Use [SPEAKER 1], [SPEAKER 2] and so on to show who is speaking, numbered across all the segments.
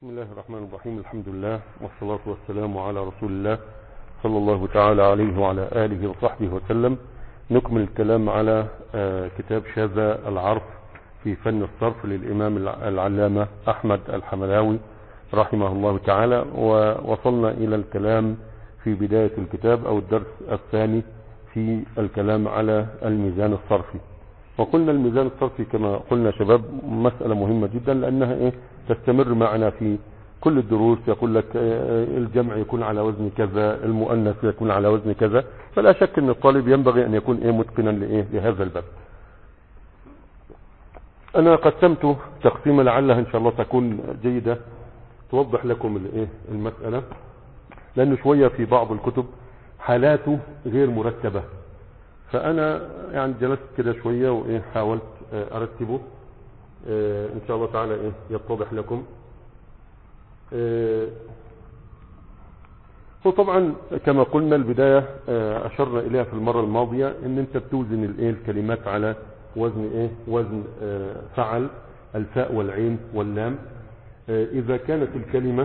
[SPEAKER 1] بسم الله الرحمن الرحيم الحمد لله والصلاة والسلام على رسول الله صلى الله تعالى عليه وعلى آله وصحبه وسلم نكمل الكلام على آه، كتاب شاذة العرف في فن الصرف للإمام الع- العلامة أحمد الحملاوي رحمه الله تعالى ووصلنا إلى الكلام في بداية الكتاب أو الدرس الثاني في الكلام على الميزان الصرفي وقلنا الميزان الصرفي كما قلنا شباب مسألة مهمة جدا لأنها إيه تستمر معنا في كل الدروس يقول لك آه، الجمع يكون على وزن كذا المؤنث يكون على وزن كذا فلا شك أن الطالب ينبغي أن يكون إيه متقنا لإيه لهذا الباب أنا قسمت تقسيمة لعلها إن شاء الله تكون جيدة توضح لكم الإيه المسألة لأنه شوية في بعض الكتب حالاته غير مرتبة فأنا يعني جلست كده شوية وإيه حاولت آه، أرتبه آه، إن شاء الله تعالى إيه يتضح لكم آه، هو طبعا كما قلنا البداية آه، أشرنا إليها في المرة الماضية إن أنت بتوزن الإيه الكلمات على وزن إيه وزن آه، فعل الفاء والعين واللام آه، إذا كانت الكلمة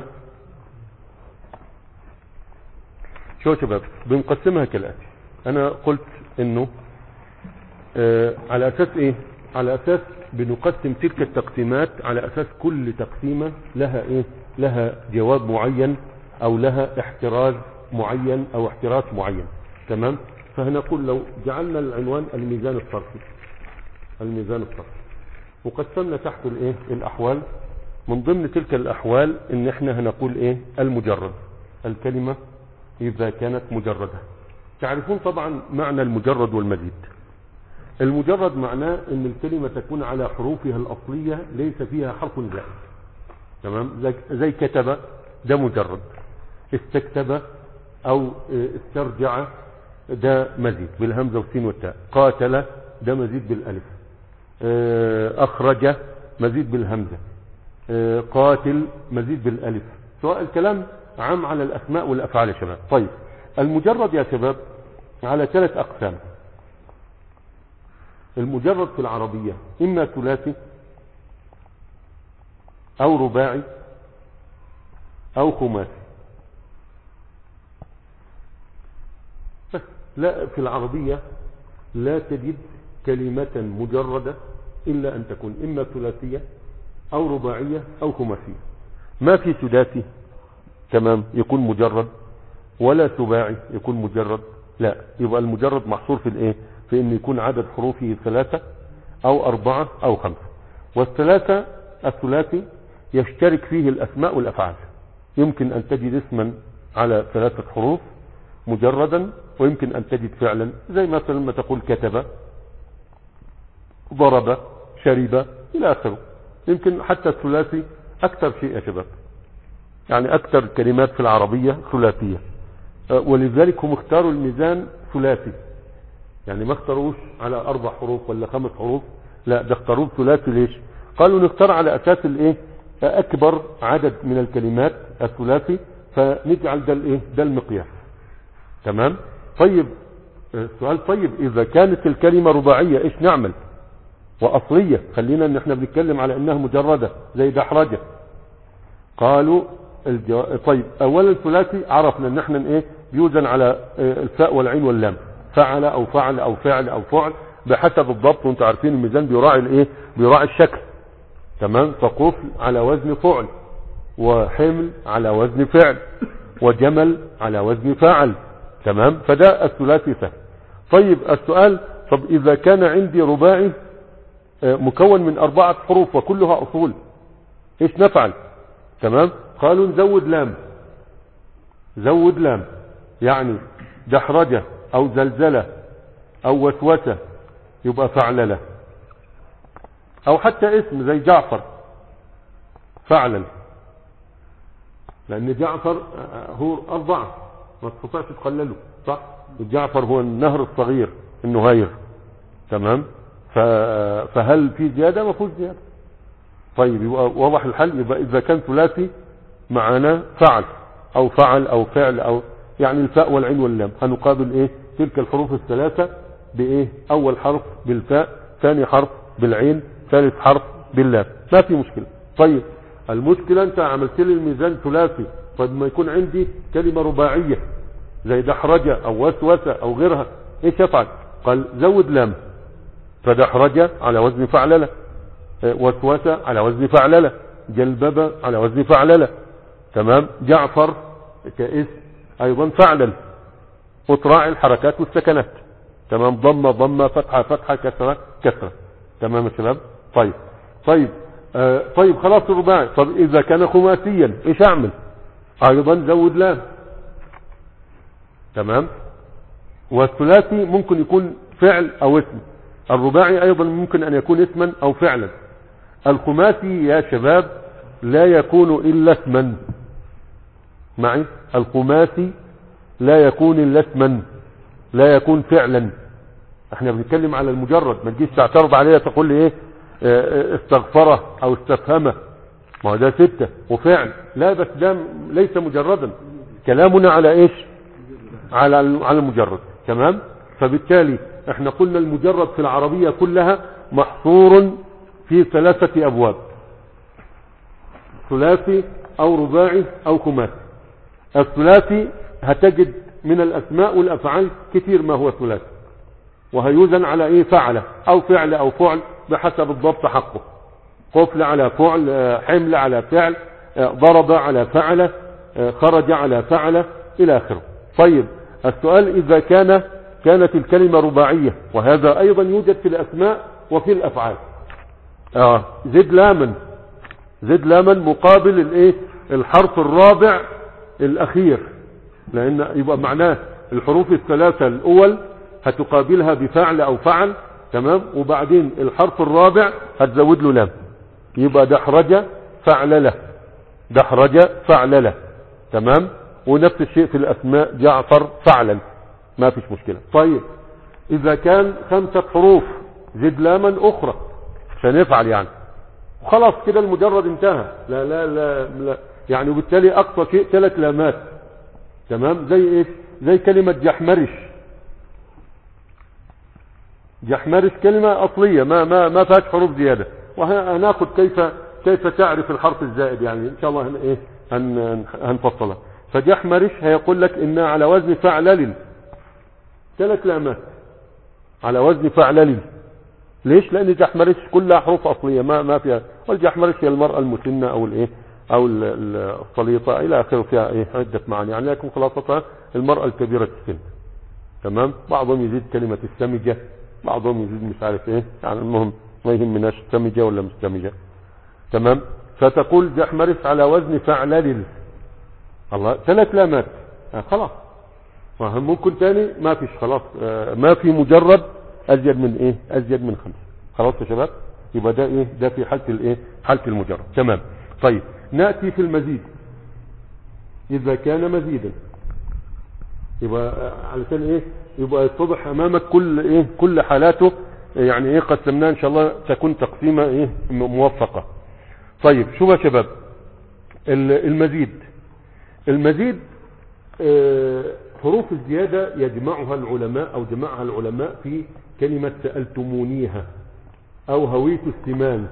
[SPEAKER 1] شو يا شباب بنقسمها كالآتي أنا قلت إنه آه، على أساس إيه على أساس بنقسم تلك التقسيمات على أساس كل تقسيمة لها إيه لها جواب معين أو لها احتراز معين أو احتراز معين تمام فهنقول لو جعلنا العنوان الميزان الصرفي الميزان الصرفي وقسمنا تحت الايه الاحوال من ضمن تلك الاحوال ان احنا هنقول ايه المجرد الكلمة اذا كانت مجردة تعرفون طبعا معنى المجرد والمزيد المجرد معناه ان الكلمة تكون على حروفها الاصلية ليس فيها حرف زائد تمام زي, زي كتب ده مجرد استكتب او اه، استرجع ده مزيد بالهمزة والسين والتاء قاتل ده مزيد بالالف اه، اخرج مزيد بالهمزة اه، قاتل مزيد بالالف سواء الكلام عام على الاسماء والافعال يا شباب طيب المجرد يا شباب على ثلاث اقسام المجرد في العربية اما ثلاثي او رباعي او خماسي بس لا في العربية لا تجد كلمة مجردة إلا أن تكون إما ثلاثية أو رباعية أو خماسية ما في سداسي تمام يكون مجرد ولا سباعي يكون مجرد لا يبقى المجرد محصور في الايه في ان يكون عدد حروفه ثلاثة او اربعة او خمسة والثلاثة الثلاثي يشترك فيه الاسماء والافعال يمكن ان تجد اسما على ثلاثة حروف مجردا ويمكن ان تجد فعلا زي مثلا لما تقول كتب ضرب شرب الى اخره يمكن حتى الثلاثي اكثر شيء يا شباب يعني اكثر كلمات في العربية ثلاثية أه، ولذلك هم اختاروا الميزان ثلاثي يعني ما اختاروش على اربع حروف ولا خمس حروف لا ده اختاروه ثلاثي ليش قالوا نختار على اساس الايه اكبر عدد من الكلمات الثلاثي فنجعل ده الايه ده المقياس تمام طيب أه، السؤال طيب اذا كانت الكلمة رباعية ايش نعمل واصلية خلينا ان احنا بنتكلم على انها مجردة زي دحرجة قالوا الجو... طيب اولا الثلاثي عرفنا ان احنا ايه بيوزن على آه، الفاء والعين واللام فعل او فعل او فعل او فعل بحسب الضبط وانتم عارفين الميزان بيراعي الايه بيراعي الشكل تمام فقفل على وزن فعل وحمل على وزن فعل وجمل على وزن فعل تمام فده الثلاثي سهل طيب السؤال طب اذا كان عندي رباعي آه، مكون من اربعة حروف وكلها اصول ايش نفعل تمام قالوا نزود لام زود لام يعني دحرجة او زلزلة او وسوسة يبقى فعللة او حتى اسم زي جعفر فعلل لان جعفر آه، هو اربعة ما تستطيعش تقلله صح جعفر هو النهر الصغير النهير تمام ف... فهل في زيادة ما فيهوش زيادة طيب يبقى واضح الحل يبقى اذا كان ثلاثي معنا فعل او فعل او فعل او يعني الفاء والعين واللام هنقابل ايه تلك الحروف الثلاثة بايه اول حرف بالفاء ثاني حرف بالعين ثالث حرف باللام ما في مشكلة طيب المشكلة انت عملت لي الميزان ثلاثي طيب ما يكون عندي كلمة رباعية زي دحرجة او وسوسة او غيرها ايش يفعل قال زود لام فدحرجة على وزن فعللة اه، وسوسة على وزن فعللة جلببة على وزن فعللة تمام جعفر كاسم ايضا فعلل وتراعي الحركات والسكنات تمام ضمة ضمة فتحة فتحة كسرة كسرة تمام يا شباب طيب طيب آه طيب خلاص الرباعي طب اذا كان خماسيا ايش اعمل ايضا زود لام تمام والثلاثي ممكن يكون فعل او اسم الرباعي ايضا ممكن ان يكون اسما او فعلا الخماسي يا شباب لا يكون الا اسما معي الخماسي لا يكون الا اسما لا يكون فعلا احنا بنتكلم على المجرد ما تجيش تعترض عليها تقول لي ايه اه، اه، استغفره او استفهمه ما هو ده ستة وفعل لا بس ده ليس مجردا كلامنا على ايش على على المجرد تمام فبالتالي احنا قلنا المجرد في العربية كلها محصور في ثلاثة ابواب ثلاثي او رباعي او خماسي الثلاثي هتجد من الاسماء والافعال كثير ما هو ثلاثي وهيوزن على ايه فعل او فعل او فعل بحسب الضبط حقه قفل على فعل آه، حمل على فعل آه، ضرب على فعل آه، خرج على فعل الى اخره طيب السؤال اذا كان كانت الكلمة رباعية وهذا ايضا يوجد في الاسماء وفي الافعال اه زد لاما زد لاما مقابل الايه الحرف الرابع الاخير لان يبقى معناه الحروف الثلاثة الاول هتقابلها بفعل او فعل تمام وبعدين الحرف الرابع هتزود له لام يبقى دحرج فعل له دحرج فعل له تمام ونفس الشيء في الاسماء جعفر فعلا ما فيش مشكلة طيب اذا كان خمسة حروف زد لاما اخرى عشان يفعل يعني خلاص كده المجرد انتهى لا لا لا, لا. يعني وبالتالي اقصى شيء ثلاث لامات تمام زي ايش زي كلمة جحمرش جحمرش كلمة اصلية ما ما ما فيهاش حروف زيادة وهناخد كيف كيف تعرف الحرف الزائد يعني ان شاء الله هن ايه هن هنفصلها فجحمرش هيقول لك انها على وزن فعلل ثلاث لامات على وزن فعلل ليش لان جحمرش كلها حروف اصلية ما ما فيها والجحمرش هي المرأة المسنة او الايه او ال- ال- السليطة الى اخره فيها ايه عدة معاني يعني لكن خلاصتها المرأة الكبيرة السن تمام بعضهم يزيد كلمة السمجة بعضهم يزيد مش عارف ايه يعني المهم ما يهمناش سمجة ولا مش سمجة تمام فتقول جحمرس على وزن فعلل الله ثلاث لامات آه خلاص آه، ممكن تاني ما فيش خلاص آه ما في مجرد ازيد من ايه ازيد من خمسة خلاص يا شباب يبقى ده ايه ده في حالة الايه حالة المجرد تمام طيب نأتي في المزيد اذا كان مزيدا يبقى آه، علشان ايه يبقى يتضح امامك كل ايه كل حالاته يعني ايه قسمناها ان شاء الله تكون تقسيمه ايه م- موفقه طيب شوف يا شباب ال- المزيد المزيد آه، حروف الزيادة يجمعها العلماء او جمعها العلماء في كلمة سألتمونيها او هويت السمان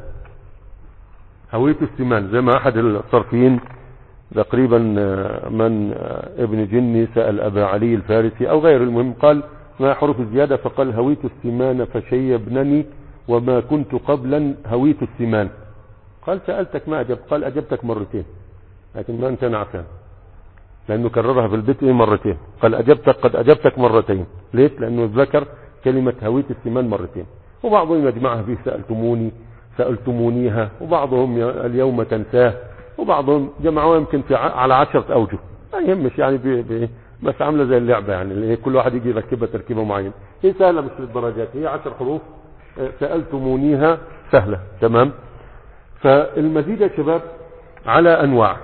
[SPEAKER 1] هويت السمان زي ما احد الصرفيين تقريبا آه، من آه، ابن جني سأل أبا علي الفارسي أو غير المهم قال ما حروف الزيادة فقال هويت السمان فشيبنني وما كنت قبلا هويت السمان قال سألتك ما أجبت قال أجبتك مرتين لكن ما أنت نعفان لأنه كررها في البيت إيه مرتين قال أجبتك قد أجبتك مرتين ليش لأنه ذكر كلمة هويت السمان مرتين وبعضهم يجمعها في سألتموني سألتمونيها وبعضهم ي- اليوم تنساه وبعضهم جمعوها يمكن في ع- على عشرة أوجه ما يهمش يعني بي بي بس عاملة زي اللعبة يعني اللي هي كل واحد يجي يركبها تركيبة معينة هي سهلة مش للدرجات هي عشر حروف آه، سألتمونيها سهلة تمام فالمزيد يا شباب على أنواع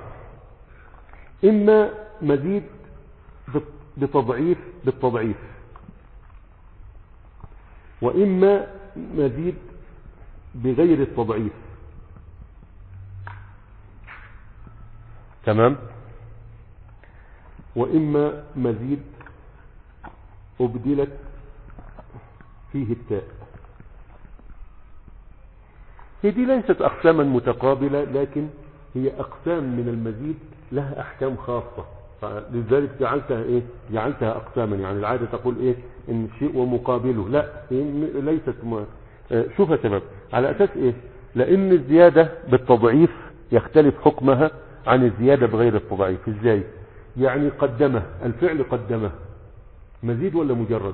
[SPEAKER 1] إما مزيد بت- بتضعيف بالتضعيف وإما مزيد بغير التضعيف تمام وإما مزيد أبدلت فيه التاء هي دي ليست أقساما متقابلة لكن هي اقسام من المزيد لها احكام خاصة فلذلك جعلتها ايه جعلتها اقساما يعني العادة تقول ايه ان شيء ومقابله لا هي م- ليست م... آه، شوف يا شباب على اساس ايه لان الزيادة بالتضعيف يختلف حكمها عن الزيادة بغير التضعيف ازاي يعني قدمه الفعل قدمه مزيد ولا مجرد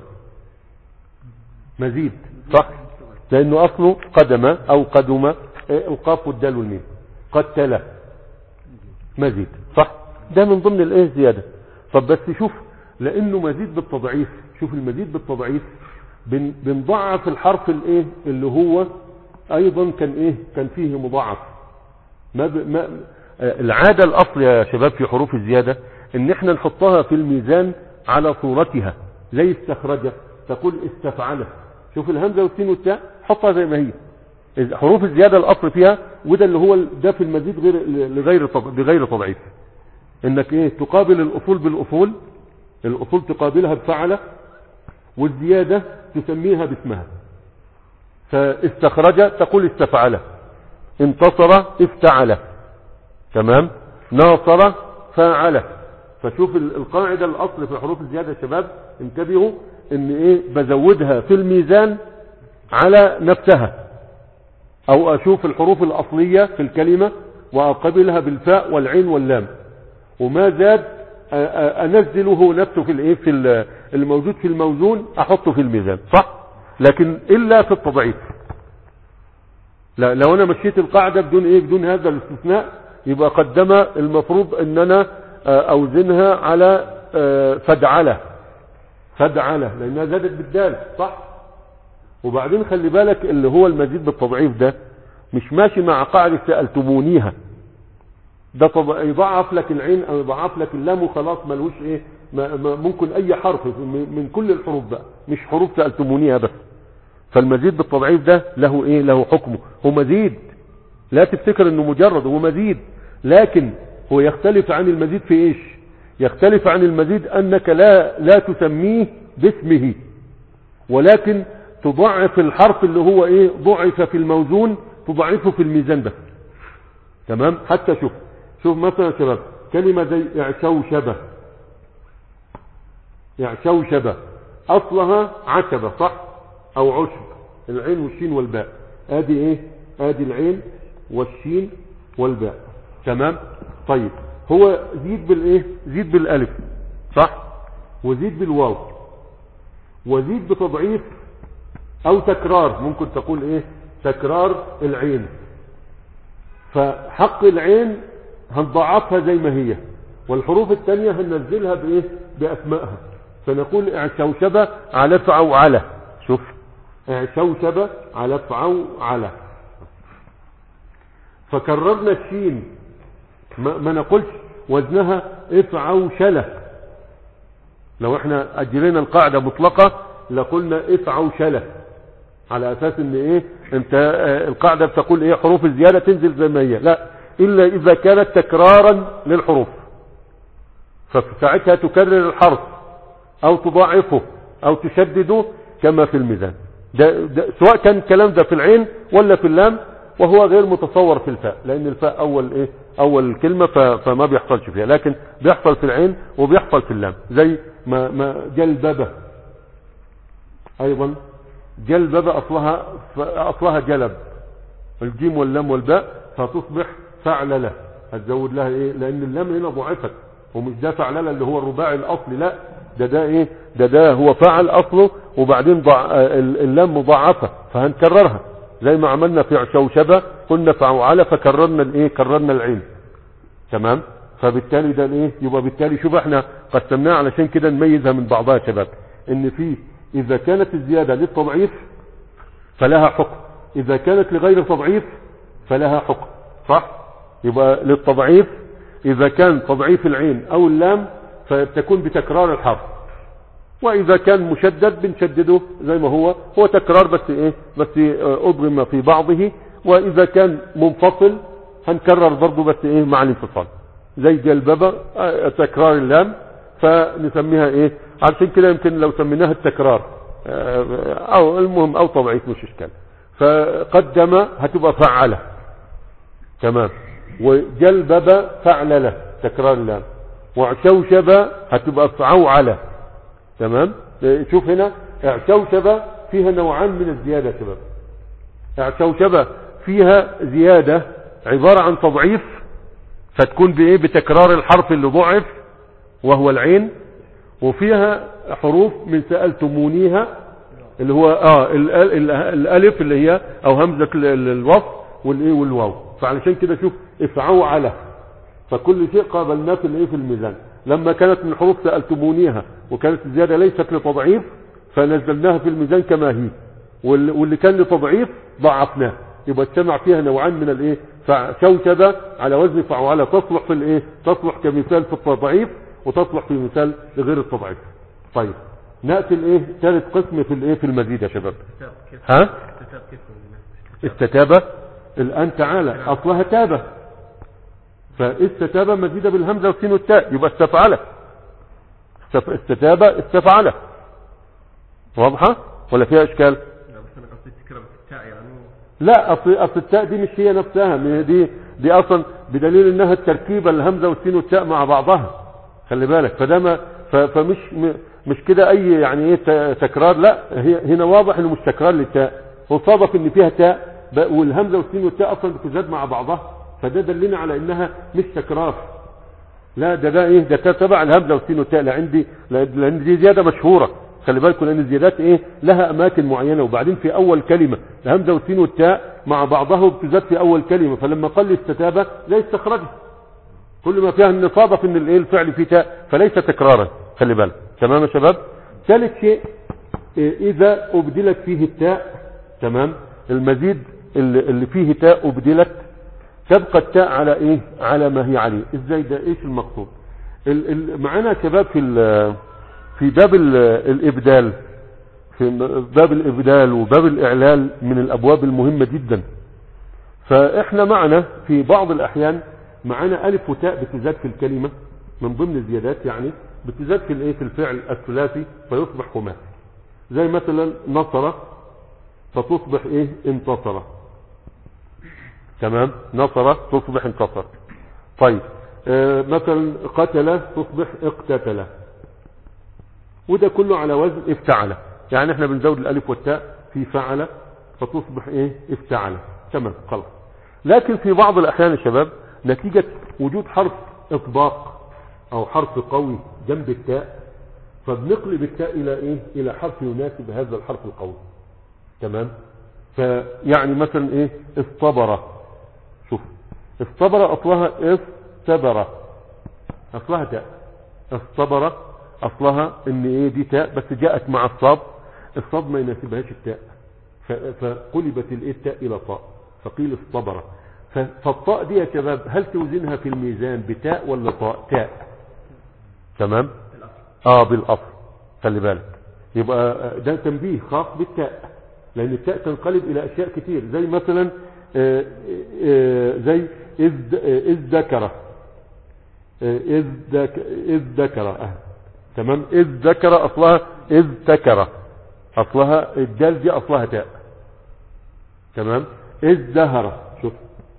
[SPEAKER 1] مزيد صح لانه اصله قدم او قدم آه، القاف والدال والميم قتل مزيد صح ده من ضمن الايه زيادة طب بس شوف لانه مزيد بالتضعيف شوف المزيد بالتضعيف بن بنضعف الحرف الايه اللي هو ايضا كان ايه كان فيه مضاعف ما, ب... ما آه، العادة الاصل يا شباب في حروف الزيادة ان احنا نحطها في الميزان على صورتها زي استخرج تقول استفعل شوف الهمزة والسين والتاء حطها زي ما هي حروف الزيادة الاصل فيها وده اللي هو ده في المزيد غير لغير تض- بغير تضعيف انك ايه تقابل الاصول بالاصول الاصول تقابلها بفعل والزيادة تسميها باسمها فاستخرج تقول استفعل انتصر افتعل تمام ناصر فاعل فشوف ال- القاعدة الاصل في حروف الزيادة يا شباب انتبهوا ان ايه بزودها في الميزان على نفسها او اشوف الحروف الاصلية في الكلمة واقابلها بالفاء والعين واللام وما زاد أ- أ- انزله نفسه في الايه في ال- الموجود في الموزون احطه في الميزان صح لكن الا في التضعيف لا لو انا مشيت القاعدة بدون ايه بدون هذا الاستثناء يبقى قدم المفروض ان انا آه، اوزنها على آه، فدعله فدعله لانها زادت بالدال صح وبعدين خلي بالك اللي هو المزيد بالتضعيف ده مش ماشي مع قاعدة سألتمونيها ده طب يضعف لك العين او يضعف لك اللام وخلاص ملوش ايه ما ما ممكن اي حرف من من كل الحروف بقى مش حروف سألتمونيها بس فالمزيد بالتضعيف ده له ايه له حكمه هو مزيد لا تفتكر انه مجرد هو مزيد لكن هو يختلف عن المزيد في ايش يختلف عن المزيد انك لا لا تسميه باسمه ولكن تضعف الحرف اللي هو ايه ضعف في الموزون تضعفه في الميزان بس تمام حتى شوف شوف مثلا يا شباب كلمة زي اعشوشبة اعشوشبة اصلها عشبة صح او عشب العين والشين والباء ادي ايه ادي العين والشين والباء تمام طيب هو زيد بالايه زيد بالالف صح وزيد بالواو وزيد بتضعيف او تكرار ممكن تقول ايه تكرار العين فحق العين هنضعفها زي ما هي والحروف التانية هننزلها بايه باسمائها فنقول اعشوشبة على فعو على شوف اعشوشبة على فعو على فكررنا الشين ما, ما نقولش وزنها افعوشلة لو احنا اجرينا القاعدة مطلقة لقلنا افعوشلة على اساس ان ايه انت آه، القاعدة بتقول ايه حروف الزيادة تنزل زي ما هي لا الا اذا كانت تكرارا للحروف فساعتها تكرر الحرف او تضاعفه او تشدده كما في الميزان ده, ده سواء كان الكلام ده في العين ولا في اللام وهو غير متصور في الفاء لان الفاء اول ايه اول كلمة ف- فما بيحصلش فيها لكن بيحصل في العين وبيحصل في اللام زي ما, ما جلببة ايضا جلببة اصلها ف- اصلها جلب الجيم واللام والباء فتصبح فعللة هتزود لها ايه لان اللام هنا ضعفت ومش ده فعللة اللي هو الرباعي الاصلي لا ده ده ايه ده ده هو فعل اصله وبعدين ضع آه، ال- اللام مضاعفة فهنكررها زي ما عملنا في عشوشبة قلنا فعوعلة فكررنا الايه كررنا العين تمام فبالتالي ده ايه يبقى بالتالي شوف احنا قسمناها علشان كده نميزها من بعضها يا شباب ان في اذا كانت الزيادة للتضعيف فلها حكم اذا كانت لغير تضعيف فلها حكم صح يبقى للتضعيف اذا كان تضعيف العين او اللام فتكون بتكرار الحرف واذا كان مشدد بنشدده زي ما هو هو تكرار بس ايه بس آه، اضغم في بعضه واذا كان منفصل هنكرر برضه بس ايه مع الانفصال زي جلببة آه، تكرار اللام فنسميها ايه عشان كده يمكن لو سميناها التكرار آه، او المهم او تضعيف مش اشكال فقدم هتبقى فعله تمام وجلبب فعلله تكرار اللام وعشوشب هتبقى فعوعلة تمام شوف هنا اعشوشب فيها نوعان من الزيادة يا شباب اعشوشب فيها زيادة عبارة عن تضعيف فتكون بايه بتكرار الحرف اللي ضعف وهو العين وفيها حروف من سألتمونيها اللي هو اه ال- ال- الالف اللي هي او همزة ال- ال- الوصف والايه والواو فعلشان كده شوف افعوا على فكل شيء قابلناه في الايه في الميزان لما كانت من حروف سألتمونيها وكانت الزيادة ليست لتضعيف فنزلناها في الميزان كما هي وال- واللي كان لتضعيف ضعفناه يبقى اجتمع فيها نوعان من الايه فشوشبة على وزن فعوالة تصلح في الايه تصلح كمثال في التضعيف وتصلح في مثال لغير التضعيف طيب نأتي الايه ثالث قسم في الايه في المزيد يا شباب
[SPEAKER 2] كتاب كيف
[SPEAKER 1] ها
[SPEAKER 2] كتاب كيف
[SPEAKER 1] استتابة الآن تعالى أصلها تابة فاستتابة مزيدة بالهمزة والسين والتاء يبقى استفعلة استف- استتابة استفعلة واضحة ولا فيها إشكال
[SPEAKER 2] لا بس انا قصدي تكرم التاء يعني
[SPEAKER 1] لا أصل, أصل التاء دي مش هي نفسها من دي دي أصلا بدليل إنها التركيبة الهمزة والسين والتاء مع بعضها خلي بالك فده ما ف- فمش م- مش كده أي يعني إيه ت- تكرار لا هي هنا واضح إنه مش تكرار للتاء هو صادف إن فيها تاء ب- والهمزة والسين والتاء أصلا بتزاد مع بعضها فده دلنا على إنها مش تكرار لا ده ده ايه ده تبع الهمزه والسين والتاء لا عندي لا- لان دي زياده مشهوره خلي بالكم لان الزيادات ايه لها اماكن معينه وبعدين في اول كلمه الهمزه والسين والتاء مع بعضها بتزاد في اول كلمه فلما قل استتابه لا يستخرجها كل ما فيها ان صادف ان الايه الفعل فيه تاء فليس تكرارا خلي بالك تمام يا شباب ثالث شيء إيه، اذا ابدلت فيه التاء تمام المزيد اللي اللي فيه تاء ابدلت تبقى التاء على ايه على ما هي عليه ازاي ده ايش المقصود ال- ال- معانا يا شباب في ال- في باب ال- الابدال في باب الابدال وباب الاعلال من الابواب المهمة جدا فاحنا معنا في بعض الاحيان معانا الف وتاء بتزاد في الكلمة من ضمن الزيادات يعني بتزاد في الايه في الفعل الثلاثي فيصبح خماسي زي مثلا نصر فتصبح ايه انتصر تمام نصر تصبح انتصر طيب آه مثلا قتل تصبح اقتتل وده كله على وزن افتعل يعني احنا بنزود الالف والتاء في فعل فتصبح ايه افتعل تمام خلاص لكن في بعض الاحيان يا شباب نتيجة وجود حرف اطباق او حرف قوي جنب التاء فبنقلب التاء الى ايه الى حرف يناسب هذا الحرف القوي تمام فيعني مثلا ايه اصطبر شوف اصطبر اصلها استبر اصلها تاء اصطبر اصلها ان ايه دي تاء بس جاءت مع الصاد الصاد ما يناسبهاش التاء ف- فقلبت الايه التاء الى طاء فقيل اصطبر ف- فالطاء دي يا شباب هل توزنها في الميزان بتاء ولا طاء تاء تمام اه بالاصل خلي بالك يبقى ده تنبيه خاص بالتاء لان التاء تنقلب الى اشياء كتير زي مثلا آه، آه، زي اذ آه، اذ ذكر آه، اذ ذك- اذ ذكر آه. تمام اذ ذكر اصلها اذ ذكر اصلها الدال دي اصلها تاء تمام اذ زهر شوف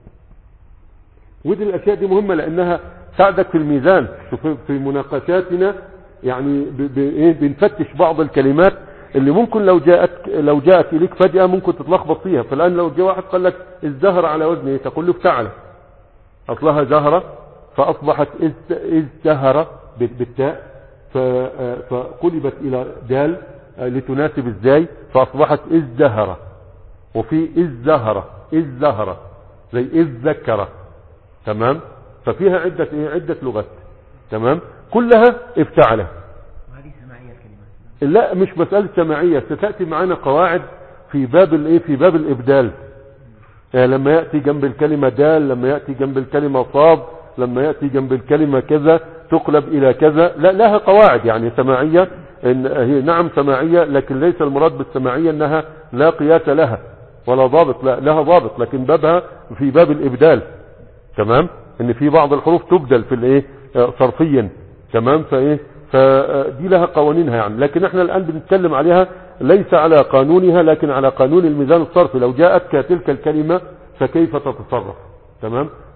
[SPEAKER 1] ودي الاشياء دي مهمه لانها تساعدك في الميزان شوف في مناقشاتنا يعني ب ب ايه بنفتش بعض الكلمات اللي ممكن لو جاءت لو جاءت اليك فجاه ممكن تتلخبط فيها فالان لو جاء واحد قال لك الزهر على وزن ايه تقول له افتعل اصلها زهره فاصبحت اذ إذ زهر ب- بالتاء ف- آه، فقلبت الى دال آه، لتناسب ازاي فاصبحت اذ زهر وفي إذ زهر إذ زهر زي إذ ذكر تمام ففيها عدة إيه عدة لغات تمام كلها افتعله
[SPEAKER 2] وهذه سماعية الكلمات
[SPEAKER 1] لا مش مسألة سماعية ستأتي معنا قواعد في باب الايه في باب الإبدال يعني لما يأتي جنب الكلمة دال لما يأتي جنب الكلمة صاد لما يأتي جنب الكلمة كذا تقلب إلى كذا لا لها قواعد يعني سماعية إن هي نعم سماعية لكن ليس المراد بالسماعية أنها لا قياس لها ولا ضابط لا لها ضابط لكن بابها في باب الإبدال تمام ان في بعض الحروف تبدل في الايه آه، صرفيا تمام فايه فدي لها قوانينها يعني لكن احنا الان بنتكلم عليها ليس على قانونها لكن على قانون الميزان الصرفي لو جاءتك تلك الكلمة فكيف تتصرف تمام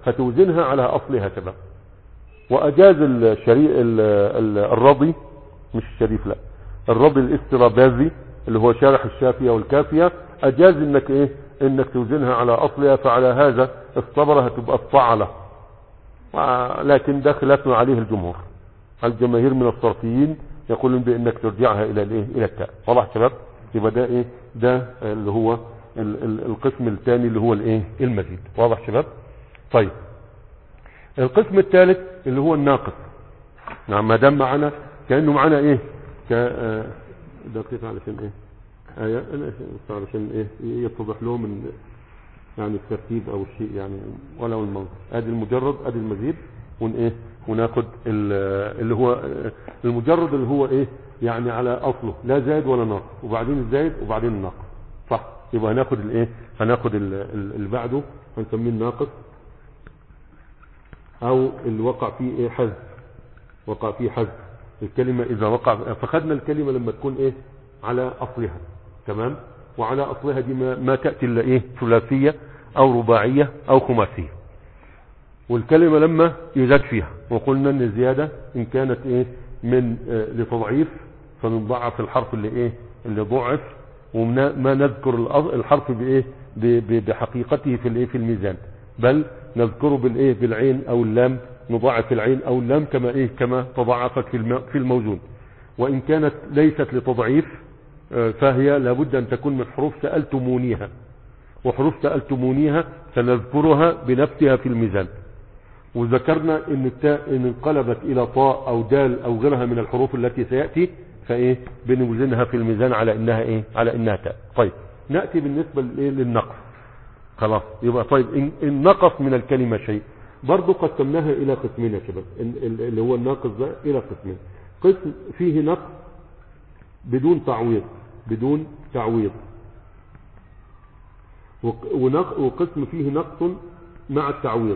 [SPEAKER 1] فتوزنها على اصلها تمام واجاز الشريء ال- ال- الرضي مش الشريف لا الرضي الاسترابازي اللي هو شارح الشافية والكافية اجاز انك ايه انك توزنها على اصلها فعلى هذا الصبرة هتبقى الطعلة آه، لكن ده خلاف ما عليه الجمهور الجماهير من الصرفيين يقولون بانك ترجعها الى الايه الى التاء واضح يا شباب يبقى ده ايه ده اللي هو ال- ال- القسم الثاني اللي هو الايه المزيد واضح يا شباب طيب القسم الثالث اللي هو الناقص نعم ما دام معنا كانه معنا ايه ك آه، دقيقه علشان ايه آية أنا بس علشان ايه يتضح لهم من يعني الترتيب او الشيء يعني ولو المنظر ادي المجرد ادي المزيد ون ايه وناخد ال- اللي هو آه، المجرد اللي هو ايه يعني على اصله لا زائد ولا ناقص وبعدين الزائد وبعدين الناقص صح يبقى هناخد الايه هناخد ال- ال- اللي بعده هنسميه الناقص او اللي وقع فيه ايه حذف وقع فيه حذف الكلمة اذا وقع فخدنا الكلمة لما تكون ايه على اصلها تمام وعلى اصلها دي ما, ما تأتي الا ايه ثلاثية او رباعية او خماسية والكلمة لما يزاد فيها وقلنا ان الزيادة ان كانت ايه من آه لتضعيف فنضعف الحرف اللي ايه اللي ضعف وما نذكر الأص- الحرف بايه ب- ب- بحقيقته في الايه في الميزان بل نذكره بالايه بالعين او اللام نضاعف العين او اللام كما ايه كما تضاعفت في الم- في الموزون وان كانت ليست لتضعيف آه، فهي لابد ان تكون من حروف سألتمونيها وحروف سألتمونيها سنذكرها بنفسها في الميزان وذكرنا ان التاء ان انقلبت الى طاء او دال او غيرها من الحروف التي سيأتي فايه بنوزنها في الميزان على انها ايه على انها تاء طيب نأتي بالنسبة للايه للنقص خلاص يبقى طيب ان, إن نقص من الكلمة شيء برضو قسمناها الى قسمين يا شباب إن- ال- اللي هو الناقص ده الى قسمين قسم فيه نقص بدون تعويض بدون تعويض وق- ونق- وقسم فيه نقص مع التعويض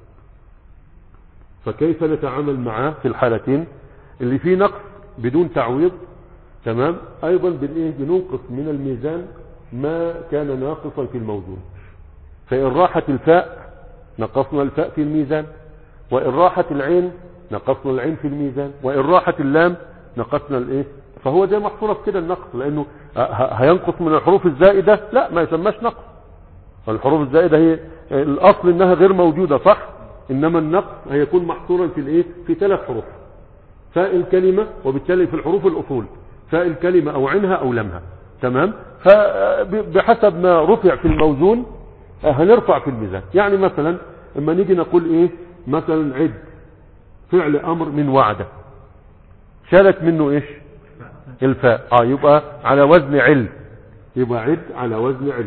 [SPEAKER 1] فكيف نتعامل معاه في الحالتين اللي فيه نقص بدون تعويض تمام ايضا بالايه بننقص من الميزان ما كان ناقصا في الموزون فان راحت الفاء نقصنا الفاء في الميزان وان راحت العين نقصنا العين في الميزان وان راحت اللام نقصنا الايه فهو ده محصوره في كده النقص لانه ه- ه- هينقص من الحروف الزائده لا ما يسماش نقص الحروف الزائده هي الاصل انها غير موجوده صح انما النقص هيكون محصورا في الايه في ثلاث حروف فاء الكلمة وبالتالي في الحروف الأصول فاء الكلمة أو عينها أو لمها تمام فبحسب ما رفع في الموزون آه، هنرفع في الميزان يعني مثلا اما نيجي نقول ايه مثلا عد فعل امر من وعده شالت منه ايش الفاء اه يبقى على وزن عل يبقى عد على وزن عل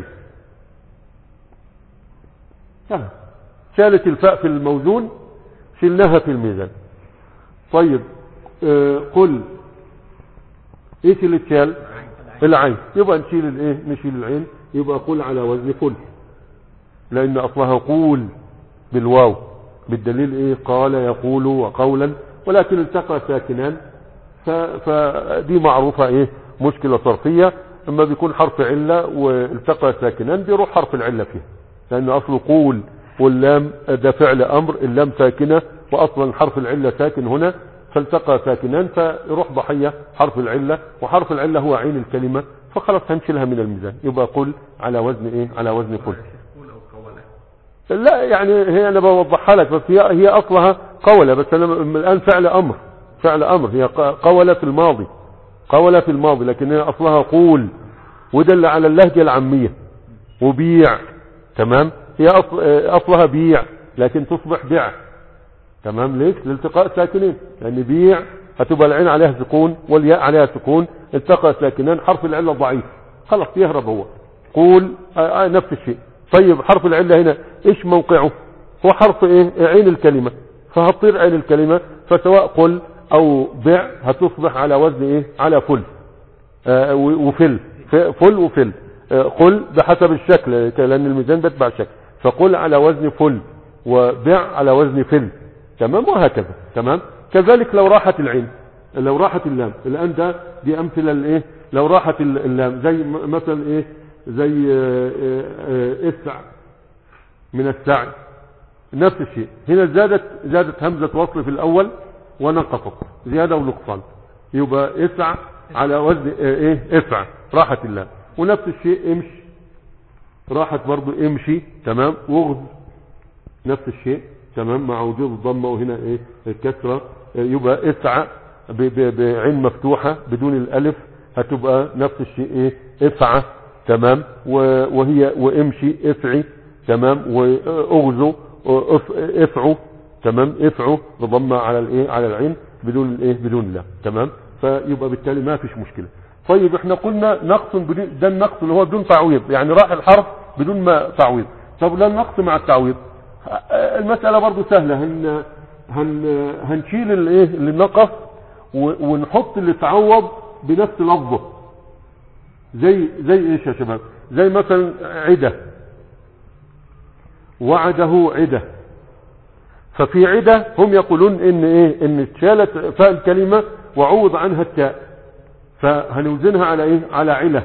[SPEAKER 1] سهل. شالت الفاء في الموزون شلناها في الميزان طيب آه قل ايش اللي اتشال العين يبقى نشيل الايه نشيل العين يبقى قل على وزن فل لان اصلها قول بالواو بالدليل ايه قال يقول وقولا ولكن التقى ساكنان ف- فدي معروفة ايه مشكلة صرفية اما بيكون حرف علة والتقى ساكنان بيروح حرف العلة فيه لان اصله قول واللام ده فعل امر اللام ساكنة واصلا حرف العلة ساكن هنا فالتقى ساكنان فيروح ضحية حرف العلة وحرف العلة هو عين الكلمة فخلاص هنشيلها من الميزان يبقى قل على وزن ايه على وزن قل
[SPEAKER 2] قول او قوله
[SPEAKER 1] لا يعني هي انا بوضحها لك بس هي هي اصلها قولة بس انا م- الان فعل امر فعل امر هي ق- قولة في الماضي قولة في الماضي لكن هي اصلها قول وده اللي على اللهجة العامية وبيع تمام هي أصل اصلها بيع لكن تصبح بيع تمام ليش لالتقاء ساكنين لان بيع هتبقى العين عليها سكون والياء عليها سكون التقى ساكنان حرف العله ضعيف خلاص يهرب هو قول آه آه نفس الشيء طيب حرف العله هنا ايش موقعه هو حرف ايه عين الكلمه فهتطير عين الكلمه فسواء قل او بع هتصبح على وزن ايه على فل آه، و- وفل ف- فل وفل آه، قل بحسب الشكل لان الميزان بيتبع الشكل فقل على وزن فل وبع على وزن فل تمام وهكذا تمام كذلك لو راحت العين لو راحت اللام الان ده دي امثله الايه لو راحت ال- اللام زي م- مثلا ايه زي آه، آه، آه، اسع من السعي نفس الشيء هنا زادت زادت همزة وصل في الأول ونقصت زيادة ونقصان يبقى اسع على وزن اه، ايه افع راحت الله ونفس الشيء امشي راحت برضو امشي تمام وغز نفس الشيء تمام مع وجود الضمة وهنا ايه الكسرة اه، يبقى اسعى ب- ب- بعين مفتوحة بدون الالف هتبقى نفس الشيء ايه افعى تمام و- وهي وامشي افعي تمام واغزو اف- افعوا تمام افعوا بضمة على الايه على العين بدون الايه بدون الله تمام فيبقى بالتالي ما فيش مشكلة طيب احنا قلنا نقص بدون ده النقص اللي هو بدون تعويض يعني راح الحرف بدون ما تعويض طب لا النقص مع التعويض آه، المسألة برضو سهلة هن هن هنشيل الايه اللي نقص و- ونحط اللي تعوض بنفس لفظه زي زي ايش يا شباب زي مثلا عدة وعده عدة ففي عدة هم يقولون ان ايه ان اتشالت فاء الكلمة وعوض عنها التاء فهنوزنها على ايه على علة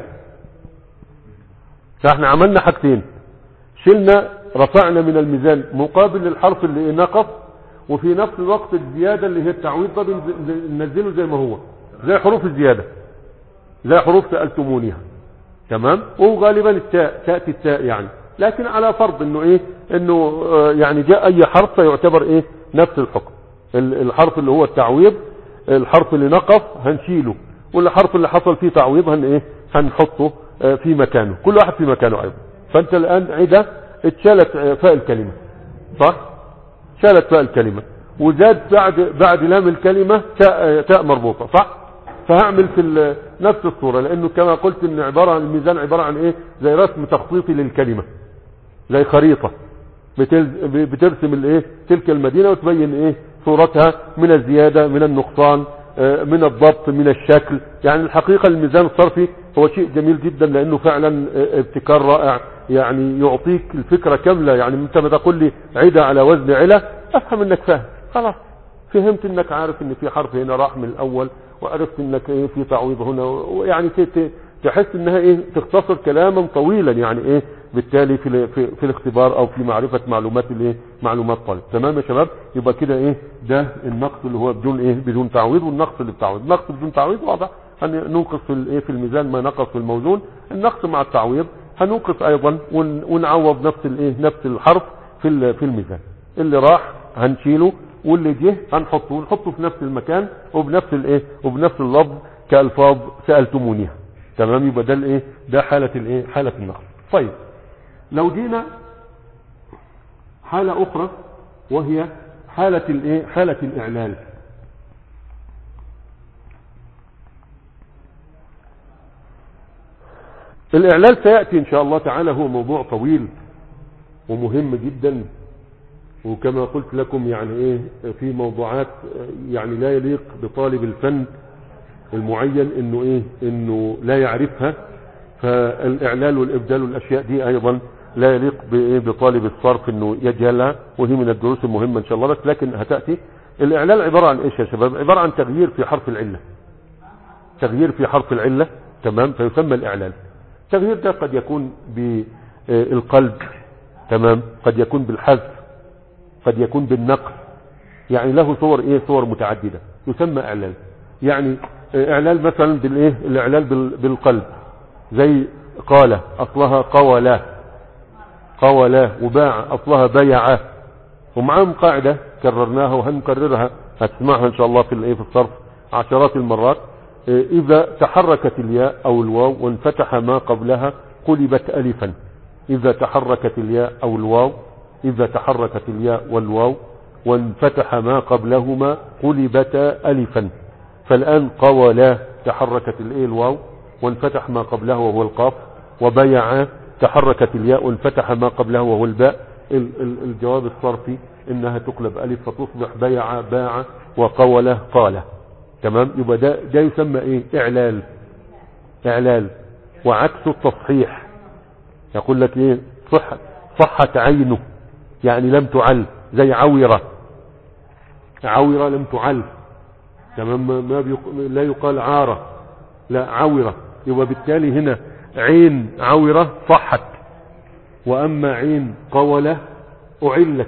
[SPEAKER 1] فاحنا عملنا حاجتين شلنا رفعنا من الميزان مقابل للحرف اللي إيه نقص وفي نفس الوقت الزيادة اللي هي التعويض ده بنز- بننزله زي ما هو زي حروف الزيادة زي حروف سألتمونيها تمام وغالبا التاء تأتي التاء يعني لكن على فرض انه ايه انه آه، يعني جاء اي حرف فيعتبر ايه نفس الحكم ال- الحرف اللي هو التعويض الحرف اللي نقص هنشيله والحرف اللي حصل فيه تعويض هن ايه هنحطه آه، في مكانه كل واحد في مكانه ايضا فانت الان عدة اتشالت آه، فاء الكلمة صح شالت فاء الكلمة وزاد بعد بعد لام الكلمة تاء تاء مربوطة صح فهعمل في ال- نفس الصورة لانه كما قلت ان عبارة عن الميزان عبارة عن ايه زي رسم تخطيطي للكلمة زي خريطة بتلز- بترسم الايه تلك المدينة وتبين ايه صورتها من الزيادة من النقصان آه، من الضبط من الشكل يعني الحقيقة الميزان الصرفي هو شيء جميل جدا لانه فعلا آه، ابتكار رائع يعني يعطيك الفكرة كاملة يعني انت ما تقول لي عدة على وزن علة افهم انك فاهم خلاص فهمت انك عارف ان في حرف هنا راح من الاول وعرفت انك ايه في تعويض هنا ويعني ت- ت- تحس انها ايه تختصر كلاما طويلا يعني ايه بالتالي في, ال- في, في الاختبار او في معرفة معلومات الايه معلومات طالب تمام يا شباب يبقى كده ايه ده النقص اللي هو بدون ايه بدون تعويض والنقص اللي بتعويض النقص بدون تعويض واضح هن- ننقص في الايه في الميزان ما نقص في الموزون النقص مع التعويض هننقص ايضا ون- ونعوض نفس الايه نفس الحرف في ال- في الميزان اللي راح هنشيله واللي جه هنحطه ونحطه في نفس المكان وبنفس الايه وبنفس اللفظ كالفاظ سالتمونيها تمام يبقى ده الايه ده حاله الايه حاله النقص طيب لو جينا حاله اخرى وهي حاله الايه حاله الاعلال الاعلال سياتي ان شاء الله تعالى هو موضوع طويل ومهم جدا وكما قلت لكم يعني ايه في موضوعات يعني لا يليق بطالب الفن المعين انه ايه انه لا يعرفها فالاعلال والابدال والاشياء دي ايضا لا يليق بايه بطالب الصرف انه يجهلها وهي من الدروس المهمه ان شاء الله بس لكن هتاتي الاعلال عباره عن ايش يا شباب عباره عن تغيير في حرف العله تغيير في حرف العله تمام فيسمى الاعلال التغيير ده قد يكون بالقلب تمام قد يكون بالحذف قد يكون بالنقل يعني له صور ايه صور متعددة يسمى اعلال يعني اعلال مثلا بالايه الاعلال بال- بالقلب زي قال اصلها قولا قولا وباع اصلها بيع ومعاهم قاعدة كررناها وهنكررها هتسمعها ان شاء الله في الايه في الصرف عشرات المرات إيه، اذا تحركت الياء او الواو وانفتح ما قبلها قلبت الفا اذا تحركت الياء او الواو اذا تحركت الياء والواو وانفتح ما قبلهما قلبتا الفا فالان قولا تحركت الايه الواو وانفتح ما قبله وهو القاف وبيع تحركت الياء وانفتح ما قبله وهو الباء ال- ال- الجواب الصرفي انها تقلب الف فتصبح بيع باع وقوله قال تمام يبقى ده ده يسمى ايه اعلال اعلال وعكس التصحيح يقول لك ايه صح صحت عينه يعني لم تعل زي عوره عوره لم تعل تمام ما- ما بيق... لا يقال عاره لا عوره يبقى بالتالي هنا عين عوره صحت واما عين قوله اعلت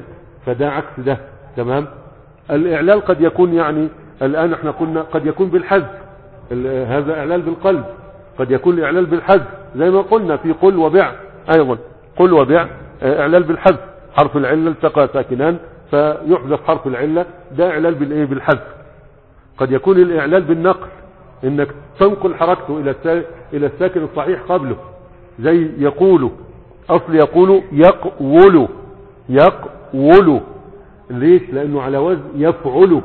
[SPEAKER 1] فده عكس ده تمام الاعلال قد يكون يعني الان احنا قلنا قد يكون بالحذف ال- هذا اعلال بالقلب قد يكون الاعلال بالحذف زي ما قلنا في قل وبع ايضا قل وبع آه، اعلال بالحذف حرف العله التقى ساكنان فيحذف حرف العله ده اعلال بالايه بالحذف قد يكون الاعلال بالنقل انك تنقل حركته الى السا- الى الساكن الصحيح قبله زي يقول اصل يقول يقول يقول ليش لانه على وزن يفعل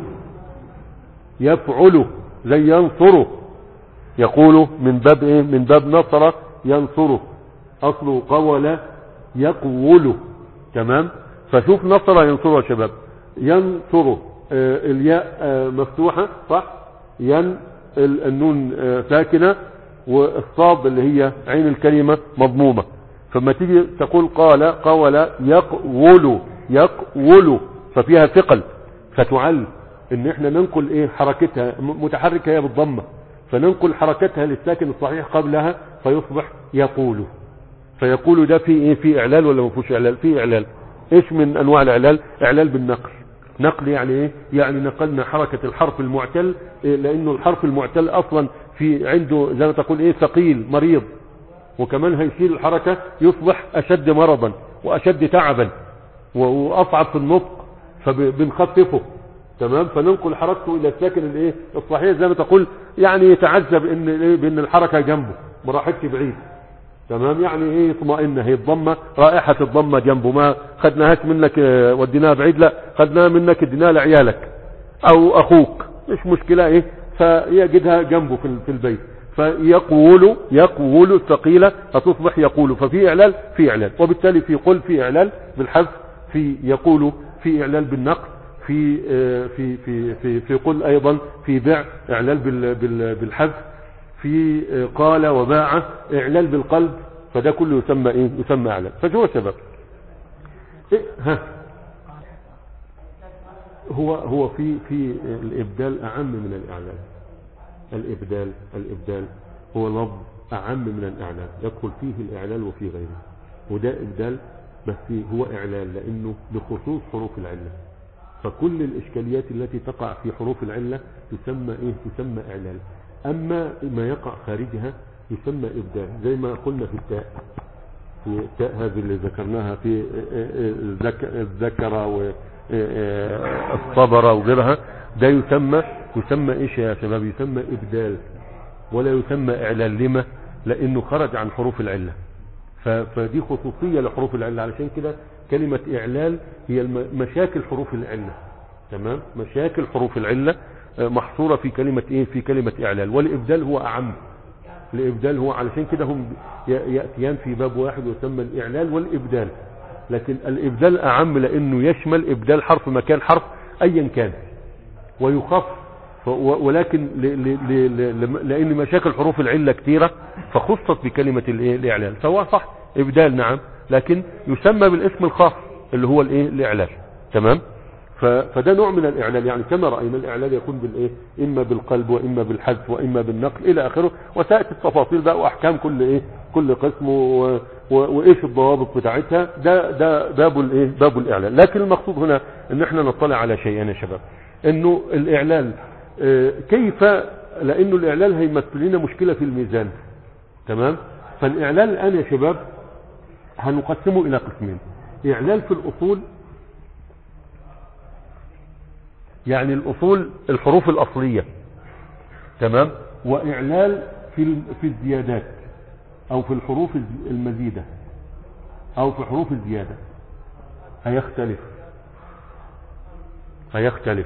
[SPEAKER 1] يفعل زي ينصره يقول من باب ايه من باب نصر ينصره اصله قول يقول تمام فشوف نصر ينصره يا شباب ينصره آه الياء آه مفتوحة صح ين ال- النون آه ساكنة والصاد اللي هي عين الكلمة مضمومة فما تيجي تقول قال قول يقول يقول ففيها ثقل فتعل ان احنا ننقل ايه حركتها م- متحركة هي بالضمة فننقل حركتها للساكن الصحيح قبلها فيصبح يقول فيقول ده في ايه في اعلال ولا ما فيهوش اعلال في اعلال ايش من انواع الاعلال اعلال بالنقل نقل يعني ايه يعني نقلنا حركة الحرف المعتل إيه لانه الحرف المعتل اصلا في عنده زي ما تقول ايه ثقيل مريض وكمان هيشيل الحركة يصبح اشد مرضا واشد تعبا و- واصعب في النطق فبنخففه تمام فننقل حركته الى الساكن الايه الصحيح زي ما تقول يعني يتعذب ان ايه بان الحركه جنبه ما راحتش بعيد تمام يعني ايه اطمئن هي الضمه رائحه الضمه جنبه ما خدناهاش منك اه، وديناها بعيد لا خدناها منك اديناها لعيالك او اخوك مش مشكله ايه فيجدها جنبه في ال- في البيت فيقول يقول ثقيله فتصبح يقول ففي اعلال في اعلال وبالتالي في قل في اعلال بالحذف في يقول في اعلال بالنقل في آه، في في في في قل ايضا في بيع اعلال بال- بال- بالحذف في آه، قال وباع اعلال بالقلب فده كله يسمى ايه يسمى اعلال فشو سبب إيه ها هو هو في في الابدال اعم من الاعلال الابدال الابدال هو لفظ اعم من الاعلال يدخل فيه الاعلال وفي غيره وده ابدال بس هو اعلال لانه بخصوص حروف العله فكل الإشكاليات التي تقع في حروف العلة تسمى إيه تسمى إعلال أما ما يقع خارجها يسمى إبدال زي ما قلنا في التاء في التاء هذه اللي ذكرناها في الذك- الذكر والصبر وغيرها ده يسمى يسمى إيش يا شباب يسمى إبدال ولا يسمى إعلال لما لأنه خرج عن حروف العلة ف- فدي خصوصية لحروف العلة علشان كده كلمة إعلال هي الم- مشاكل حروف العلة تمام مشاكل حروف العلة آه، محصورة في كلمة إيه في كلمة إعلال والإبدال هو أعم الإبدال هو علشان كده هم ي- يأتيان في باب واحد يسمى الإعلال والإبدال لكن الإبدال أعم لأنه يشمل إبدال حرف مكان حرف أيا كان ويخف ف- و- ولكن ل- ل- ل- ل- لان مشاكل حروف العله كثيره فخصت بكلمه الايه الاعلال فهو صح ابدال نعم لكن يسمى بالاسم الخاص اللي هو الايه الاعلال تمام ف- فده نوع من الاعلال يعني كما راينا الاعلال يكون بالايه اما بالقلب واما بالحذف واما بالنقل الى اخره وتاتي التفاصيل بقى واحكام كل ايه كل قسم و- و- وايش الضوابط بتاعتها ده ده باب الايه باب الاعلال لكن المقصود هنا ان احنا نطلع على شيئين يا شباب انه الاعلال آه، كيف لانه الاعلال هيمثل لنا مشكله في الميزان تمام فالاعلال الان يا شباب هنقسمه الى قسمين اعلال في الاصول يعني الاصول الحروف الاصليه تمام واعلال في ال- في الزيادات او في الحروف الز- المزيده او في حروف الزياده هيختلف هيختلف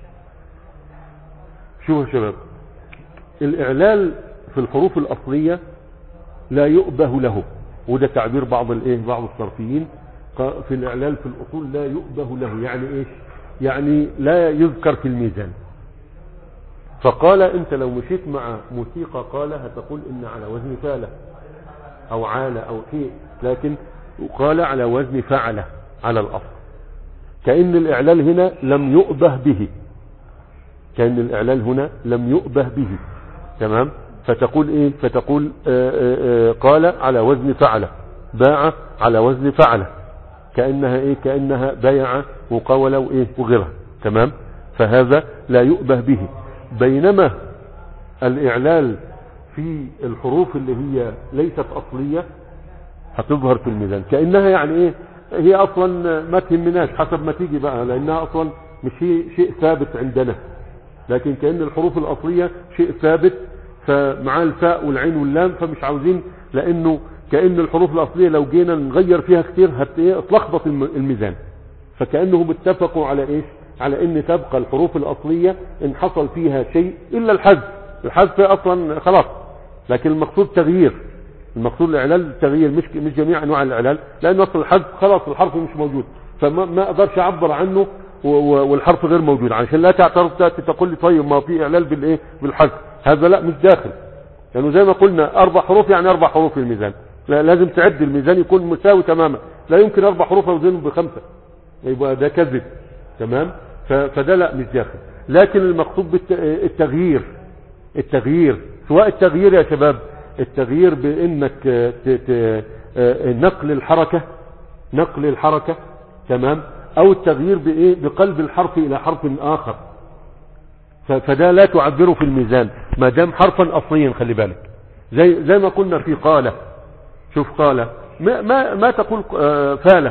[SPEAKER 1] شوفوا يا شباب الاعلال في الحروف الاصليه لا يؤبه له وده تعبير بعض الايه بعض الصرفيين ق- في الاعلال في الاصول لا يؤبه له يعني ايش يعني لا يذكر في الميزان فقال انت لو مشيت مع موسيقى قال هتقول ان على وزن فاله او عال او شيء لكن قال على وزن فعل على الاصل كأن الإعلال هنا لم يؤبه به كأن الإعلال هنا لم يؤبه به تمام فتقول إيه فتقول آآ آآ قال على وزن فعل باع على وزن فعل كأنها ايه كأنها بيع مقاولة وايه وغيرها تمام فهذا لا يؤبه به بينما الاعلال في الحروف اللي هي ليست اصلية هتظهر في الميزان كأنها يعني ايه هي اصلا ما تهمناش حسب ما تيجي بقى لانها اصلا مش هي شيء ثابت عندنا لكن كأن الحروف الاصلية شيء ثابت فمع الفاء والعين واللام فمش عاوزين لانه كأن الحروف الاصلية لو جينا نغير فيها كتير هت ايه تلخبط الم- الميزان فكأنهم اتفقوا على ايش على ان تبقى الحروف الاصلية ان حصل فيها شيء الا الحذف الحذف اصلا خلاص لكن المقصود تغيير المقصود الاعلال التغيير مش مش جميع انواع الاعلال لان اصل الحذف خلاص الحرف مش موجود فما ما اقدرش اعبر عنه و- و- والحرف غير موجود علشان لا تعترض تاتي تقول لي طيب ما في اعلال بالايه بالحذف هذا لا مش داخل لانه زي ما قلنا اربع حروف يعني اربع حروف في الميزان لا لازم تعد الميزان يكون مساوي تماما لا يمكن اربع حروف اوزنهم بخمسه يبقى ده كذب تمام ف- فده لا مش داخل لكن المقصود بالتغيير التغيير سواء التغيير يا شباب التغيير بانك آه، ت- ت- آه، نقل الحركة نقل الحركة تمام او التغيير بايه بقلب الحرف الى حرف اخر ف- فده لا تعبره في الميزان ما دام حرفا اصليا خلي بالك زي زي ما قلنا في قالة شوف قالة ما ما, ما تقول آه، فالة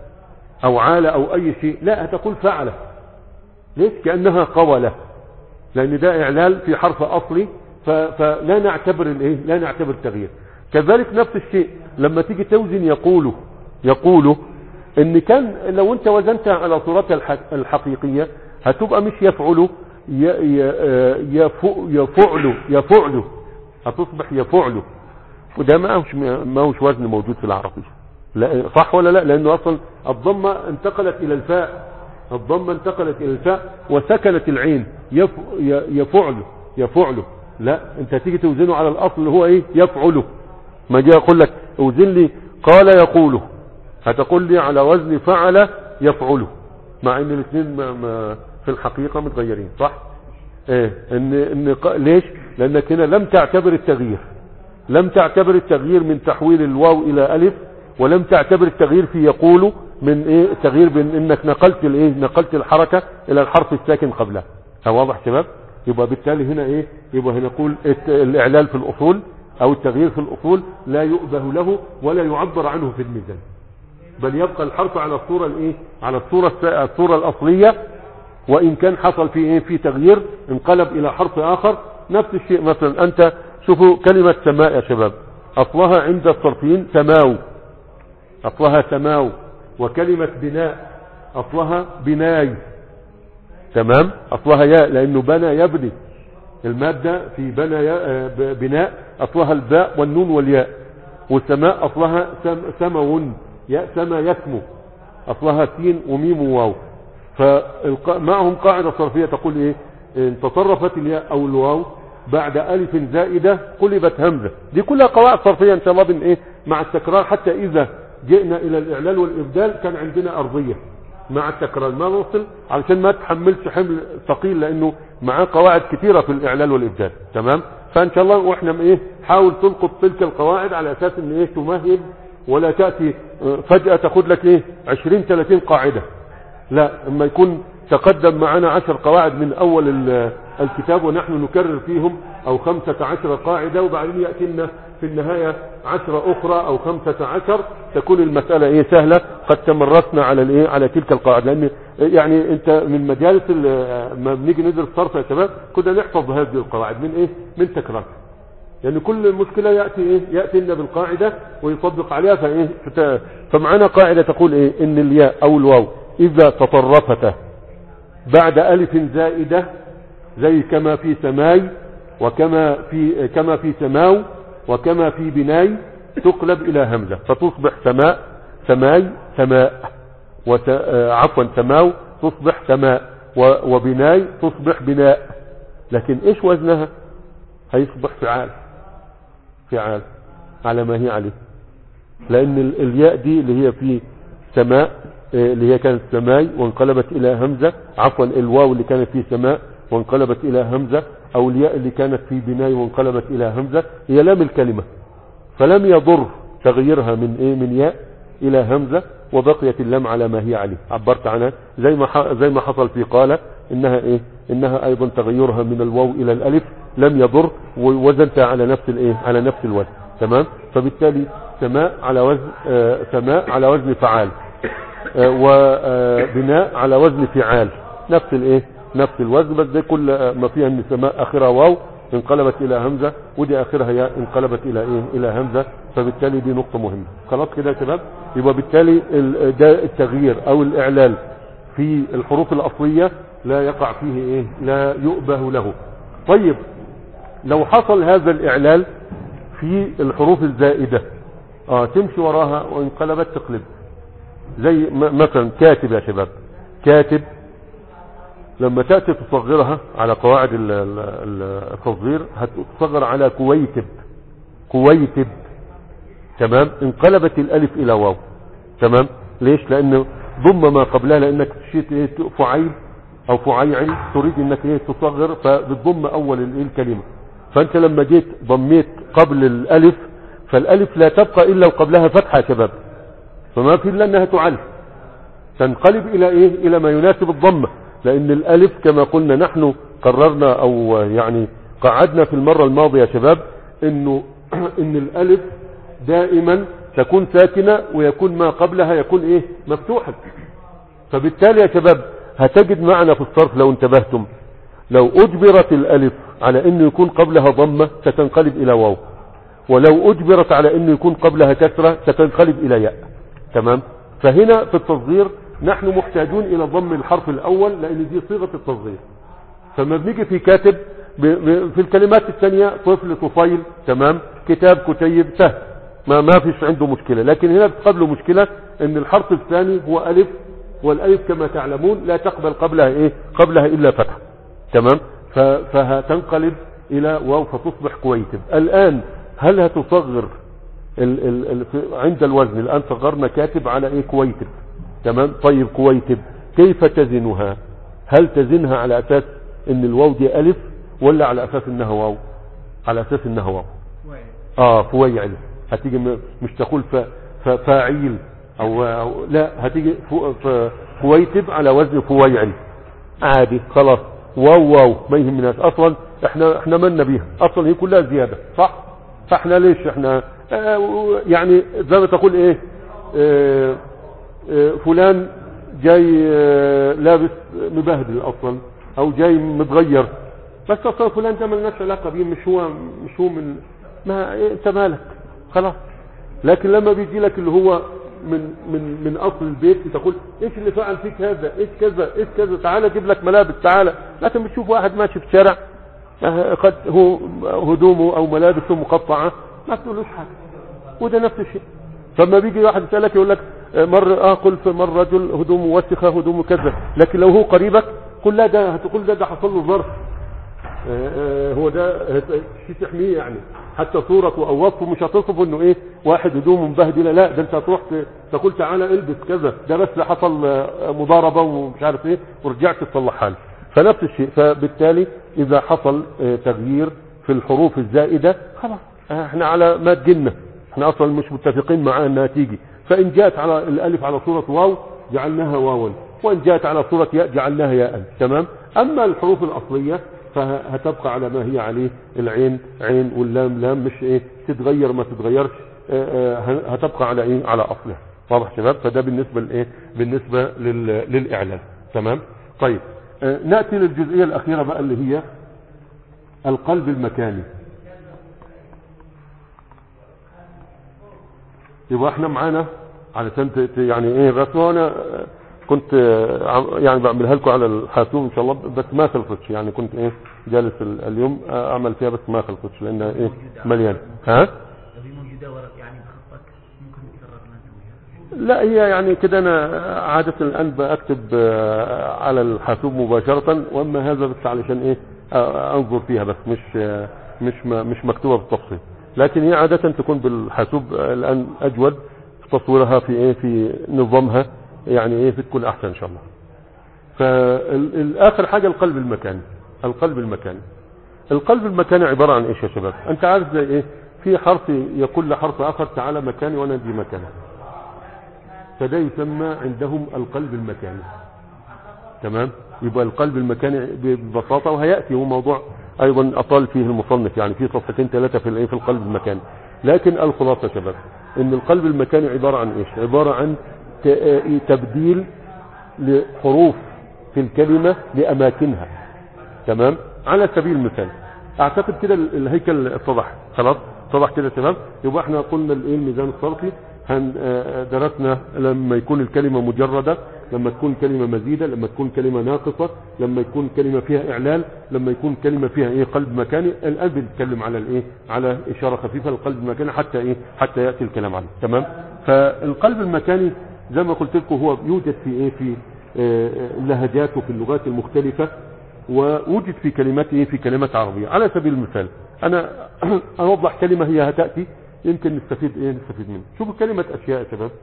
[SPEAKER 1] او عالة او اي شيء لا هتقول فعلة ليش كأنها قولة لان ده اعلال في حرف اصلي ف- فلا نعتبر الايه لا نعتبر التغيير كذلك نفس الشيء لما تيجي توزن يقوله يقوله ان كان لو انت وزنتها على صورتها الح- الحقيقية هتبقى مش يفعله ي- ي- آه، يف- يفعله يفعله هتصبح يفعله وده ما هوش ما هوش وزن موجود في العربية لا صح ولا لا لانه اصلا الضمة انتقلت الى الفاء الضمة انتقلت الى الفاء وسكنت العين يف ي- يفعله يفعله لا انت هتيجي توزنه على الاصل اللي هو ايه يفعله ما جاء اقول لك اوزن لي قال يقوله هتقول لي على وزن فعل يفعله مع ان الاثنين ما ما في الحقيقة متغيرين صح ايه ان ان ق- ليش لانك هنا لم تعتبر التغيير لم تعتبر التغيير من تحويل الواو الى الف ولم تعتبر التغيير في يقول من ايه التغيير بان انك نقلت الايه نقلت الحركة الى الحرف الساكن قبلها ها واضح شباب يبقى بالتالي هنا ايه يبقى هنا نقول الت- الاعلال في الاصول او التغيير في الاصول لا يؤبه له ولا يعبر عنه في الميزان بل يبقى الحرف على الصورة الايه على الصورة الس- الصورة الاصلية وان كان حصل في ايه في تغيير انقلب الى حرف اخر نفس الشيء مثلا انت شوفوا كلمة سماء يا شباب اصلها عند الصرفين سماو اصلها سماو وكلمة بناء اصلها بناي تمام اصلها ياء لانه بنى يبني المادة في بنى ياء آه، ب- بناء اصلها الباء والنون والياء والسماء اصلها سم سمو ياء سما يسمو اصلها سين وميم وواو فمعهم قاعدة صرفية تقول ايه ان تصرفت الياء او الواو بعد الف زائدة قلبت همزة دي كلها قواعد صرفية ان شاء الله بن ايه مع التكرار حتى اذا جئنا الى الاعلال والابدال كان عندنا ارضية مع التكرار ما نوصل علشان ما تحملش حمل ثقيل لانه معاه قواعد كثيرة في الاعلال والابدال تمام فان شاء الله واحنا ايه حاول تلقط تلك القواعد على اساس ان ايه تمهد ولا تأتي آه، فجأة تاخد لك ايه 20 30 قاعدة لا اما يكون تقدم معنا عشر قواعد من اول ال- الكتاب ونحن نكرر فيهم او خمسة عشر قاعدة وبعدين يأتي لنا في النهاية عشرة اخرى او خمسة عشر تكون المسألة ايه سهلة قد تمرسنا على الايه على تلك القواعد لان يعني انت من مجالس ال- ما بنيجي ندرس صرف يا شباب كنا نحفظ هذه القواعد من ايه من تكرار يعني كل مشكلة يأتي إيه؟ يأتي لنا بالقاعدة ويطبق عليها فإيه فت... فمعنا قاعدة تقول إيه إن الياء أو الواو إذا تطرفت بعد ألف زائدة زي كما في سماي وكما في كما في سماو وكما في بناي تقلب إلى همزة فتصبح سماء سماي سماء وت... آه، عفوا سماو تصبح سماء و... وبناي تصبح بناء لكن إيش وزنها هيصبح فعال فعال على ما هي عليه لان ال- الياء دي اللي هي في سماء آه، اللي هي كانت سماي وانقلبت الى همزة عفوا الواو اللي كانت في سماء وانقلبت الى همزة او الياء اللي كانت في بناي وانقلبت الى همزة هي لام الكلمة فلم يضر تغييرها من ايه من ياء الى همزة وبقيت اللام على ما هي عليه عبرت عنها زي ما ح- زي ما حصل في قال انها ايه انها ايضا تغيرها من الواو الى الالف لم يضر ووزنتها على نفس الايه على نفس الوزن تمام فبالتالي سماء على وزن آه سماء على وزن فعال آه وبناء على وزن فعال نفس الايه نفس الوزن بس ده كل آه، ما فيها ان سماء اخرها واو انقلبت الى همزة ودي اخرها ياء انقلبت الى ايه الى همزة فبالتالي دي نقطة مهمة خلاص كده يا شباب يبقى بالتالي ال- ده التغيير او الاعلال في الحروف الاصلية لا يقع فيه ايه لا يؤبه له طيب لو حصل هذا الاعلال في الحروف الزائدة اه تمشي وراها وانقلبت تقلب زي م- مثلا كاتب يا شباب كاتب لما تأتي تصغرها على قواعد ال- ال- ال- التصغير هتصغر على كويتب كويتب تمام انقلبت الالف الى واو تمام ليش لان ضم ما قبلها لانك تشيت ايه فعيل او فعيعل تريد انك ايه تصغر فبتضم اول الايه الكلمه فانت لما جيت ضميت قبل الالف فالالف لا تبقى الا وقبلها فتحه يا شباب فما في الا انها تعل تنقلب الى ايه الى ما يناسب الضمه لان الالف كما قلنا نحن قررنا او يعني قعدنا في المره الماضيه يا شباب انه ان الالف دائما تكون ساكنه ويكون ما قبلها يكون ايه مفتوحا فبالتالي يا شباب هتجد معنا في الصرف لو انتبهتم لو اجبرت الالف على انه يكون قبلها ضمه ستنقلب الى واو ولو اجبرت على انه يكون قبلها كسره ستنقلب الى ياء تمام فهنا في التصغير نحن محتاجون الى ضم الحرف الاول لان دي صيغه التصغير فما بنيجي في كاتب ب- ب- في الكلمات الثانية طفل طفيل تمام كتاب كتيب سهل ما ما فيش عنده مشكلة لكن هنا بتقابله مشكلة ان الحرف الثاني هو الف والالف كما تعلمون لا تقبل قبلها ايه قبلها الا فتحة تمام ف- فهتنقلب الى واو فتصبح كويتب الان هل هتصغر ال ال ال في- عند الوزن الان صغرنا كاتب على ايه كويتب تمام طيب كويتب كيف تزنها هل تزنها على اساس ان الواو دي الف ولا على اساس انها واو على اساس انها واو اه فويعل هتيجي م- مش تقول ف ف- فاعيل أو, او لا هتيجي فو ف- فويتب على وزن فويعل عادي خلاص واو واو ما يهمناش اصلا احنا احنا مالنا بيها اصلا هي كلها زياده صح فاحنا ليش احنا آه و- يعني زي ما تقول ايه آه آه فلان جاي آه لابس مبهدل اصلا او جاي متغير بس اصلا فلان ده ملناش علاقه بيه مش هو مش هو من ما إيه انت مالك خلاص لكن لما بيجي لك اللي هو من من من اصل البيت تقول ايش اللي فعل فيك هذا ايش كذا ايش كذا تعالى اجيب لك ملابس تعالى لكن بتشوف واحد ماشي في الشارع آه، قد هو هدومه او ملابسه مقطعه ما تقولوش حاجه وده نفس الشيء فلما بيجي واحد يسالك يقول لك آه، مر اه قل في مر رجل هدومه وسخه هدومه كذا لكن لو هو قريبك كل لا ده هتقول ده ده حصل له ظرف آه، آه، هو ده شيء تحميه يعني حتى صورته او وصفه مش هتصفه انه ايه واحد هدومه مبهدله لا ده انت هتروح ت- تقول تعالى البس كذا ده بس حصل آه، مضاربه ومش عارف ايه ورجعت تصلحها له فنفس الشيء فبالتالي اذا حصل آه، تغيير في الحروف الزائده خلاص آه، احنا على ما تجينا احنا اصلا مش متفقين معاها انها تيجي فان جاءت على الالف على صوره واو جعلناها واوا وان جاءت على صوره ياء جعلناها ياء تمام اما الحروف الاصليه فهتبقى على ما هي عليه العين عين واللام لام مش ايه تتغير ما تتغيرش آه، آه، هتبقى على ايه على اصلها واضح شباب فده بالنسبه لايه بالنسبه لل... للاعلان تمام طيب آه، ناتي للجزئيه الاخيره بقى اللي هي القلب المكاني يبقى احنا معانا علشان ت- ت- يعني ايه بس هو انا آه، كنت آه، عم- يعني بعملها لكم على الحاسوب ان شاء الله بس ما خلصتش يعني كنت ايه جالس ال- اليوم آه، اعمل فيها بس ما خلصتش لانها ايه مليان ها
[SPEAKER 2] لو هي موجودة ورق يعني بخطك ممكن نتكرر نسويها
[SPEAKER 1] لا هي يعني كده انا عادة الان بكتب آه، على الحاسوب مباشرة واما هذا بس علشان ايه آه، انظر فيها بس مش آه، مش م- مش مكتوبة بالتفصيل لكن هي عادة تكون بالحاسوب آه، الان اجود في تصويرها في ايه في نظامها يعني ايه في تكون احسن ان شاء الله فالاخر حاجة القلب المكاني القلب المكاني القلب المكاني عبارة عن ايش يا شباب انت عارف زي ايه في حرف يقول لحرف اخر تعالى مكاني وانا دي مكاني فده يسمى عندهم القلب المكاني تمام يبقى القلب المكاني ببساطة وهيأتي هو موضوع ايضا اطال فيه المصنف يعني في صفحتين ثلاثة في الايه في القلب المكاني لكن الخلاصة يا شباب ان القلب المكاني عبارة عن ايش عبارة عن ت- تبديل لحروف في الكلمة لاماكنها تمام على سبيل المثال اعتقد كده ال- الهيكل اتضح خلاص اتضح كده تمام يبقى احنا قلنا الايه الميزان الصرفي هن آه، درسنا لما يكون الكلمة مجردة لما تكون كلمة مزيدة لما تكون كلمة ناقصة لما يكون كلمة فيها اعلال لما يكون كلمة فيها ايه قلب مكاني الان بنتكلم على الايه على اشارة خفيفة للقلب المكاني حتى ايه حتى ياتي الكلام عنه تمام فالقلب المكاني زي ما قلت لكم هو يوجد في ايه في آه، آه، اللهجات وفي اللغات المختلفة ووجد في كلمات ايه في كلمات عربية على سبيل المثال انا اوضح كلمة هي هتأتي يمكن نستفيد ايه نستفيد منها شوفوا كلمة اشياء يا شباب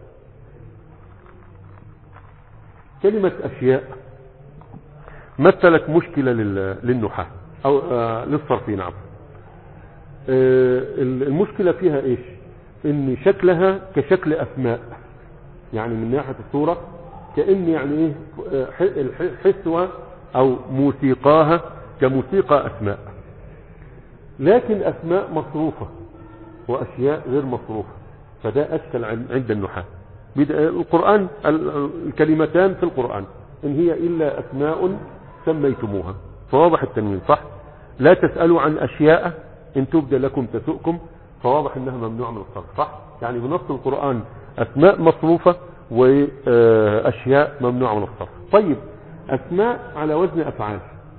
[SPEAKER 1] كلمة اشياء مثلت مشكلة لل- للنحاة او آه للصرفين عفوا آه المشكلة فيها ايش ان شكلها كشكل اسماء يعني من ناحية الصورة كأن يعني ايه آه، ح- الح- حسها او موسيقاها كموسيقى اسماء لكن اسماء مصروفة واشياء غير مصروفة فده اشكل عن- عند النحاة بد- القرآن ال- ال- الكلمتان في القرآن ان هي الا اسماء سميتموها فواضح التنوين صح لا تسألوا عن اشياء ان تبدى لكم تسؤكم فواضح انها ممنوع من الصرف صح يعني بنص القرآن اسماء مصروفة واشياء ممنوعة من الصرف طيب اسماء على وزن افعال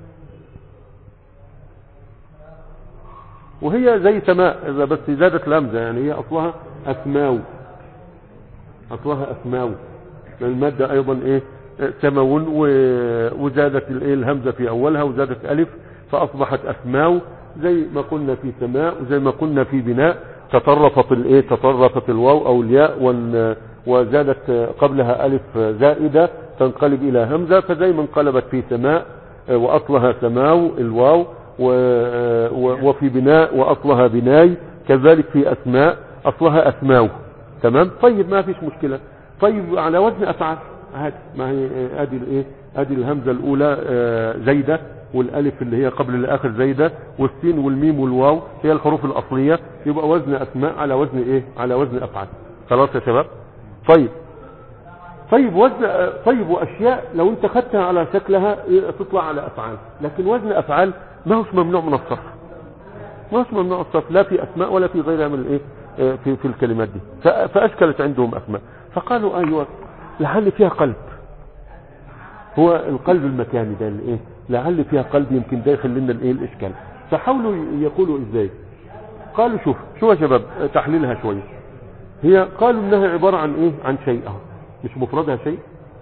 [SPEAKER 1] وهي زي سماء إذا بس زادت الهمزة يعني هي أصلها أسماو أصلها أسماو المادة أيضا إيه سمو و- وزادت الإيه الهمزة في أولها وزادت ألف فأصبحت أسماو زي ما قلنا في سماء وزي ما قلنا في بناء تطرفت الإيه تطرفت الواو أو الياء وال- وزادت قبلها ألف زائدة تنقلب إلى همزة فزي ما انقلبت في سماء وأصلها سماو الواو و- و- وفي بناء وأصلها بناي كذلك في أسماء أصلها أسماو تمام طيب ما فيش مشكلة طيب على وزن أفعال عادي ما هي آه، ادي الايه ادي الهمزة الاولى آه، زايدة والالف اللي هي قبل الاخر زايدة والسين والميم والواو هي الحروف الاصلية يبقى وزن اسماء على وزن ايه على وزن افعال خلاص يا شباب طيب طيب وزن آه، طيب واشياء لو انت خدتها على شكلها إيه، تطلع على افعال لكن وزن افعال ما هوش ممنوع من الصرف ما هوش ممنوع من الصرف لا في اسماء ولا في غيرها من الايه آه، في في الكلمات دي ف- فاشكلت عندهم اسماء فقالوا ايوه لعل فيها قلب هو القلب المكاني ده الايه لعل فيها قلب يمكن ده يخلي لنا الايه الاشكال فحاولوا يقولوا ازاي قالوا شوف شو يا شباب آه، تحليلها شويه هي قالوا انها عباره عن ايه عن شيء اهو مش مفردها شيء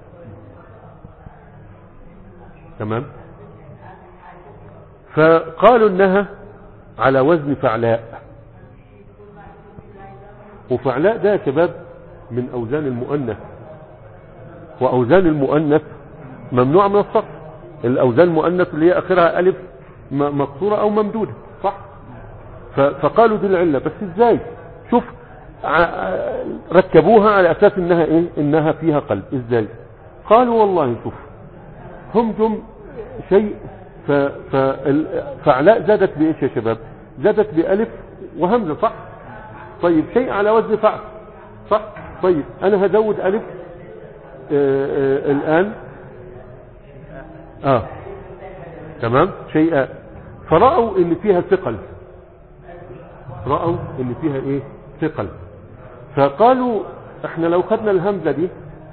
[SPEAKER 1] تمام فقالوا انها على وزن فعلاء وفعلاء ده يا شباب من اوزان المؤنث واوزان المؤنث ممنوع من الصرف الاوزان المؤنث اللي هي اخرها الف م- مقصوره او ممدوده صح ف- فقالوا دي العله بس ازاي شوف ع- ركبوها على اساس انها ايه انها فيها قلب ازاي قالوا والله شوف هم جم شيء ف... فال- فعلاء زادت بايش يا شباب زادت بألف وهمزة صح طيب شيء على وزن فعل صح طيب انا هزود ألف آه آه الآن اه تمام شيء فرأوا ان فيها ثقل رأوا ان فيها ايه ثقل فقالوا احنا لو خدنا الهمزة دي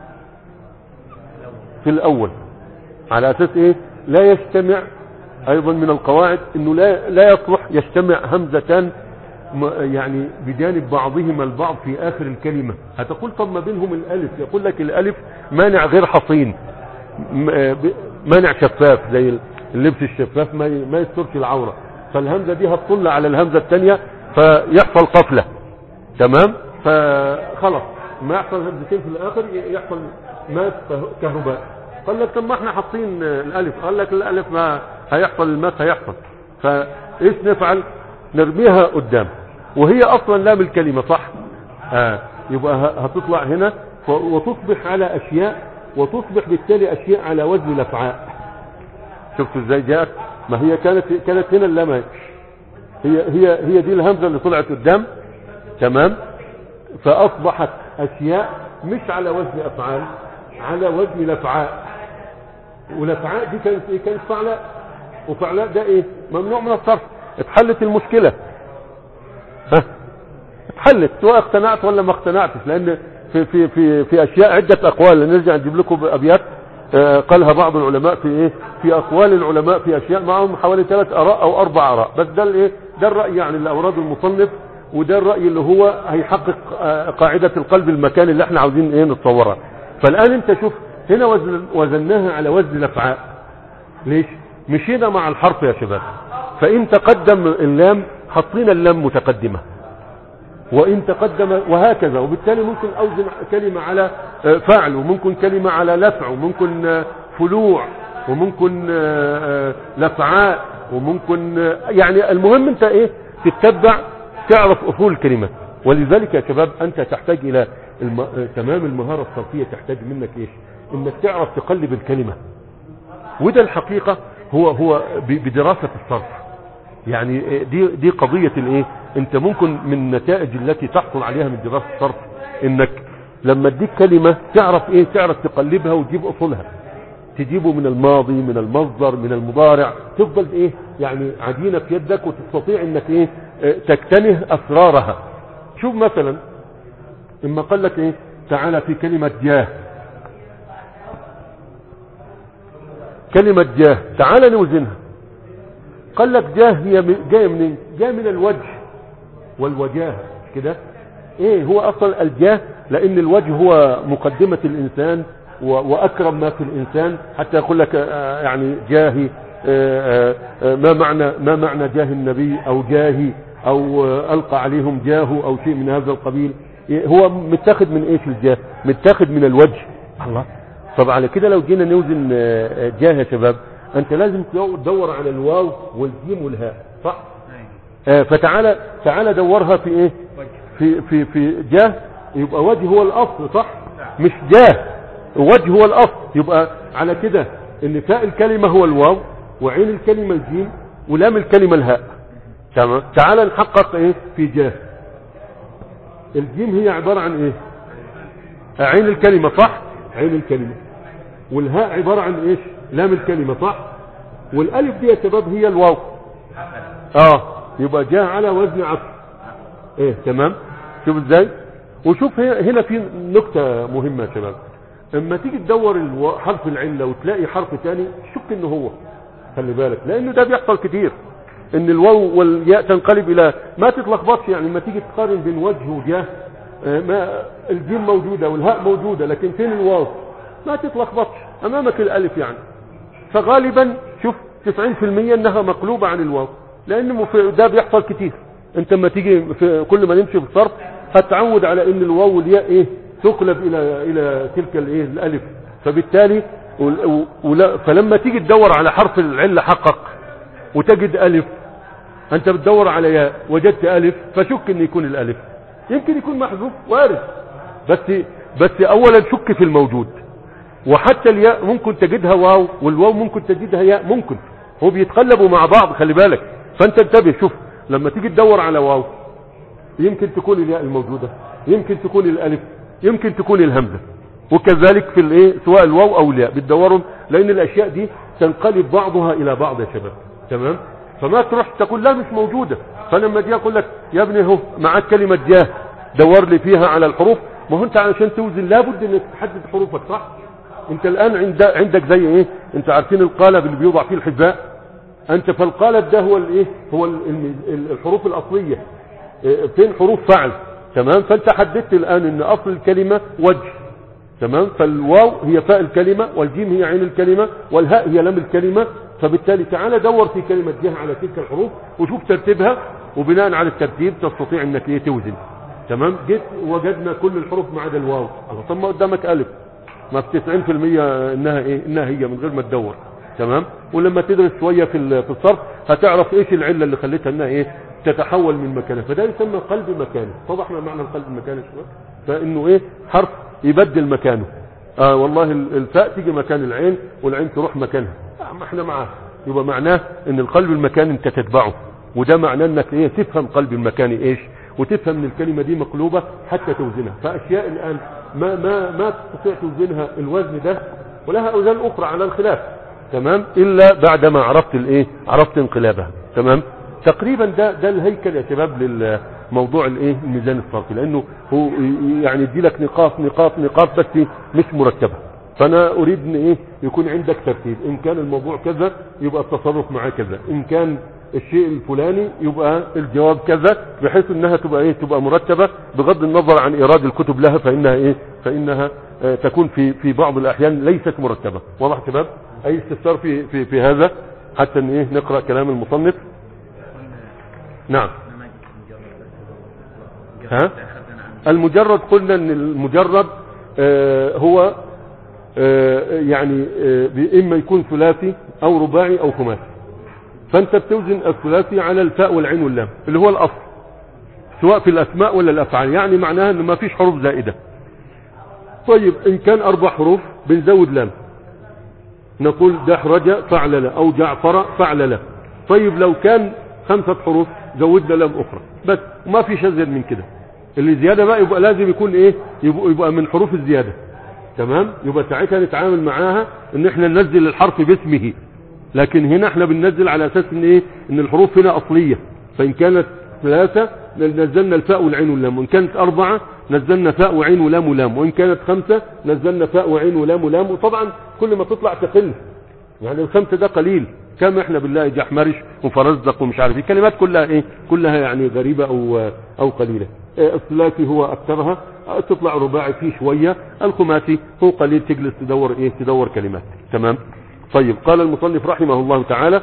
[SPEAKER 1] في الاول على اساس ايه لا يجتمع ايضا من القواعد انه لا لا يصلح يجتمع همزتان م- يعني بجانب بعضهما البعض في اخر الكلمة هتقول طب ما بينهم الالف يقول لك الالف مانع غير حصين م- آه ب- مانع شفاف زي اللبس الشفاف ما ي- ما يسترش العورة فالهمزة دي هتطل على الهمزة الثانية فيحصل قفلة تمام فخلاص ما يحصل همزتين في الاخر ي- يحصل ماس كهرباء قال لك طب ما احنا حاطين الالف قال لك الالف ما هيحصل الماس هيحصل فايش نفعل نرميها قدام وهي اصلا لام الكلمة صح آه يبقى ه- هتطلع هنا ف- وتصبح على اشياء وتصبح بالتالي اشياء على وزن الافعاء شفت ازاي جاءت ما هي كانت كانت هنا اللام هي هي هي دي الهمزه اللي طلعت قدام تمام فاصبحت اشياء مش على وزن افعال على وزن الافعاء والافعاء دي كانت ايه كانت فعلاء وفعلاء ده ايه ممنوع من الصرف اتحلت المشكله ها اتحلت سواء اقتنعت ولا ما اقتنعتش لان في في في في اشياء عده اقوال نرجع نجيب لكم ابيات آه، قالها بعض العلماء في ايه في اقوال العلماء في اشياء معهم حوالي ثلاث اراء او اربع اراء بس ده الايه ده الراي يعني اللي اورده المصنف وده الراي اللي هو هيحقق آه، قاعده القلب المكان اللي احنا عاوزين ايه نتصورها فالان انت شوف هنا وزن وزناها على وزن الافعاء ليش مشينا مع الحرف يا شباب فان تقدم اللام حطينا اللام متقدمه وإن تقدم وهكذا وبالتالي ممكن أوزن كلمة على آه، فعل وممكن كلمة على لفع وممكن آه، فلوع وممكن آه، آه، لفعاء وممكن آه، يعني المهم أنت إيه تتبع تعرف أصول الكلمات ولذلك يا شباب أنت تحتاج إلى الم... آه، تمام المهارة الصرفية تحتاج منك إيش إنك تعرف تقلب الكلمة وده الحقيقة هو هو ب- بدراسة الصرف يعني دي دي قضية الايه انت ممكن من النتائج التي تحصل عليها من دراسة الصرف انك لما تديك كلمة تعرف ايه تعرف تقلبها وتجيب اصولها تجيبه من الماضي من المصدر من المضارع تفضل ايه يعني عجينة في يدك وتستطيع انك ايه اه، تكتنه اسرارها شوف مثلا اما قال لك ايه تعالى في كلمة جاه كلمة جاه تعالى نوزنها قال لك جاه هي من- جايه منين جايه من الوجه والوجاهه مش كده ايه هو اصلا الجاه لان الوجه هو مقدمه الانسان و- واكرم ما في الانسان حتى يقول لك آه، يعني جاهي آه، آه، آه، ما معنى ما معنى جاه النبي او جاهي او آه، القى عليهم جاهه او شيء من هذا القبيل إيه، هو متاخد من ايش الجاه متاخد من الوجه الله طب على كده لو جينا نوزن آه، آه، جاه يا شباب انت لازم تدور على الواو والجيم والهاء صح
[SPEAKER 2] أيوة.
[SPEAKER 1] آه، فتعالى تعالى دورها في ايه
[SPEAKER 2] وجه
[SPEAKER 1] في في في جاه يبقى وجه هو الاصل صح مش جاه وجه هو الاصل يبقى على كده ان تاء الكلمه هو الواو وعين الكلمه الجيم ولام الكلمه الهاء تمام تعالى نحقق ايه في جاه الجيم هي عباره عن ايه عين الكلمه صح عين الكلمه والهاء عباره عن ايش لام الكلمه صح والالف دي يا شباب هي الواو اه يبقى جاء على وزن عطف ايه تمام شوف ازاي وشوف هي- هنا في نكتة مهمة يا شباب اما تيجي تدور الو- حرف العلة وتلاقي حرف تاني شك انه هو خلي بالك لانه ده بيحصل كتير ان الواو والياء تنقلب الى ما تتلخبطش يعني لما تيجي تقارن بين وجه وجاه آه، ما الجيم موجودة والهاء موجودة لكن فين الواو ما تتلخبطش امامك الالف يعني فغالبا شوف 90% انها مقلوبة عن الواو لان مف- ده بيحصل كتير انت لما تيجي في كل ما نمشي في الصرف هتعود على ان الواو والياء ايه تقلب الى الى تلك الايه الالف فبالتالي وال- و- ولا فلما تيجي تدور على حرف العله حقق وتجد الف انت بتدور على ياء وجدت الف فشك ان يكون الالف يمكن يكون محذوف وارد بس بس اولا شك في الموجود وحتى الياء ممكن تجدها واو والواو ممكن تجدها ياء ممكن هو بيتقلبوا مع بعض خلي بالك فانت انتبه شوف لما تيجي تدور على واو يمكن تكون الياء الموجودة يمكن تكون الالف يمكن تكون الهمزة وكذلك في الايه سواء الواو او الياء بتدورهم لان الاشياء دي تنقلب بعضها الى بعض يا شباب تمام فما تروح تقول لا مش موجودة فلما دي اقول لك يا ابني اهو معاك كلمة جاه دور لي فيها على الحروف ما هو انت علشان توزن لابد انك تحدد حروفك صح انت الان عند عندك زي ايه انت عارفين القالب اللي بيوضع فيه الحذاء انت فالقالب ده هو الايه هو ال- ال- ال- الحروف الاصليه إيه، فين حروف فعل تمام فانت حددت الان ان اصل الكلمه وجه تمام فالواو هي فاء الكلمه والجيم هي عين الكلمه والهاء هي لام الكلمه فبالتالي تعالى دور في كلمه جه على تلك الحروف وشوف ترتيبها وبناء على الترتيب تستطيع انك ايه توزن تمام جيت وجدنا كل الحروف ما عدا الواو الله طب ما قدامك الف ما في 90% انها ايه انها هي من غير ما تدور تمام ولما تدرس شويه في ال- في الصرف هتعرف ايش العله اللي خلتها انها ايه تتحول من مكانها فده يسمى قلب مكاني اتضح ما معنى القلب المكاني شويه فانه ايه حرف يبدل مكانه اه والله ال- الفاء تيجي مكان العين والعين تروح مكانها آه ما احنا معاه يبقى معناه ان القلب المكاني انت تتبعه وده معناه انك ايه تفهم قلب المكاني ايش وتفهم ان الكلمة دي مقلوبة حتى توزنها فاشياء الان ما ما ما تستطيع توزنها الوزن ده ولها اوزان اخرى على الخلاف تمام الا بعدما عرفت الايه عرفت انقلابها تمام تقريبا ده ده الهيكل يا شباب للموضوع الايه الميزان الصرفي لانه هو يعني يدي لك نقاط نقاط نقاط بس مش مرتبه فانا اريد ان ايه يكون عندك ترتيب ان كان الموضوع كذا يبقى التصرف معاه كذا ان كان الشيء الفلاني يبقى الجواب كذا بحيث انها تبقى ايه تبقى مرتبه بغض النظر عن ايراد الكتب لها فانها ايه فانها آه، تكون في في بعض الاحيان ليست مرتبه واضح يا شباب اي استفسار في في في هذا حتى ان ايه نقرا كلام المصنف نعم ها المجرد قلنا ان المجرد آه هو آه يعني آه اما يكون ثلاثي او رباعي او خماسي فانت بتوزن الثلاثي على الفاء والعين واللام اللي هو الاصل سواء في الاسماء ولا الافعال يعني معناها ان ما فيش حروف زائده طيب ان كان اربع حروف بنزود لام نقول دحرج فعلل او جعفر فعلل طيب لو كان خمسة حروف زودنا لام اخرى بس ما فيش ازيد من كده اللي زيادة بقى يبقى لازم يكون ايه يبقى, يبقى من حروف الزيادة تمام يبقى ساعتها نتعامل معاها ان احنا ننزل الحرف باسمه لكن هنا احنا بننزل على اساس ان ايه ان الحروف هنا اصلية فان كانت ثلاثة نزلنا الفاء والعين واللام وان كانت اربعة نزلنا فاء وعين ولام ولام وان كانت خمسة نزلنا فاء وعين ولام ولام وطبعا كل ما تطلع تقل يعني الخمسة ده قليل كم احنا بالله جحمرش وفرزدق ومش عارف ايه كلمات كلها ايه كلها يعني غريبة او او قليلة اه الثلاثي هو اكثرها اه تطلع رباعي فيه شوية الخماسي هو قليل تجلس تدور ايه تدور كلمات تمام طيب قال المصنف رحمه الله تعالى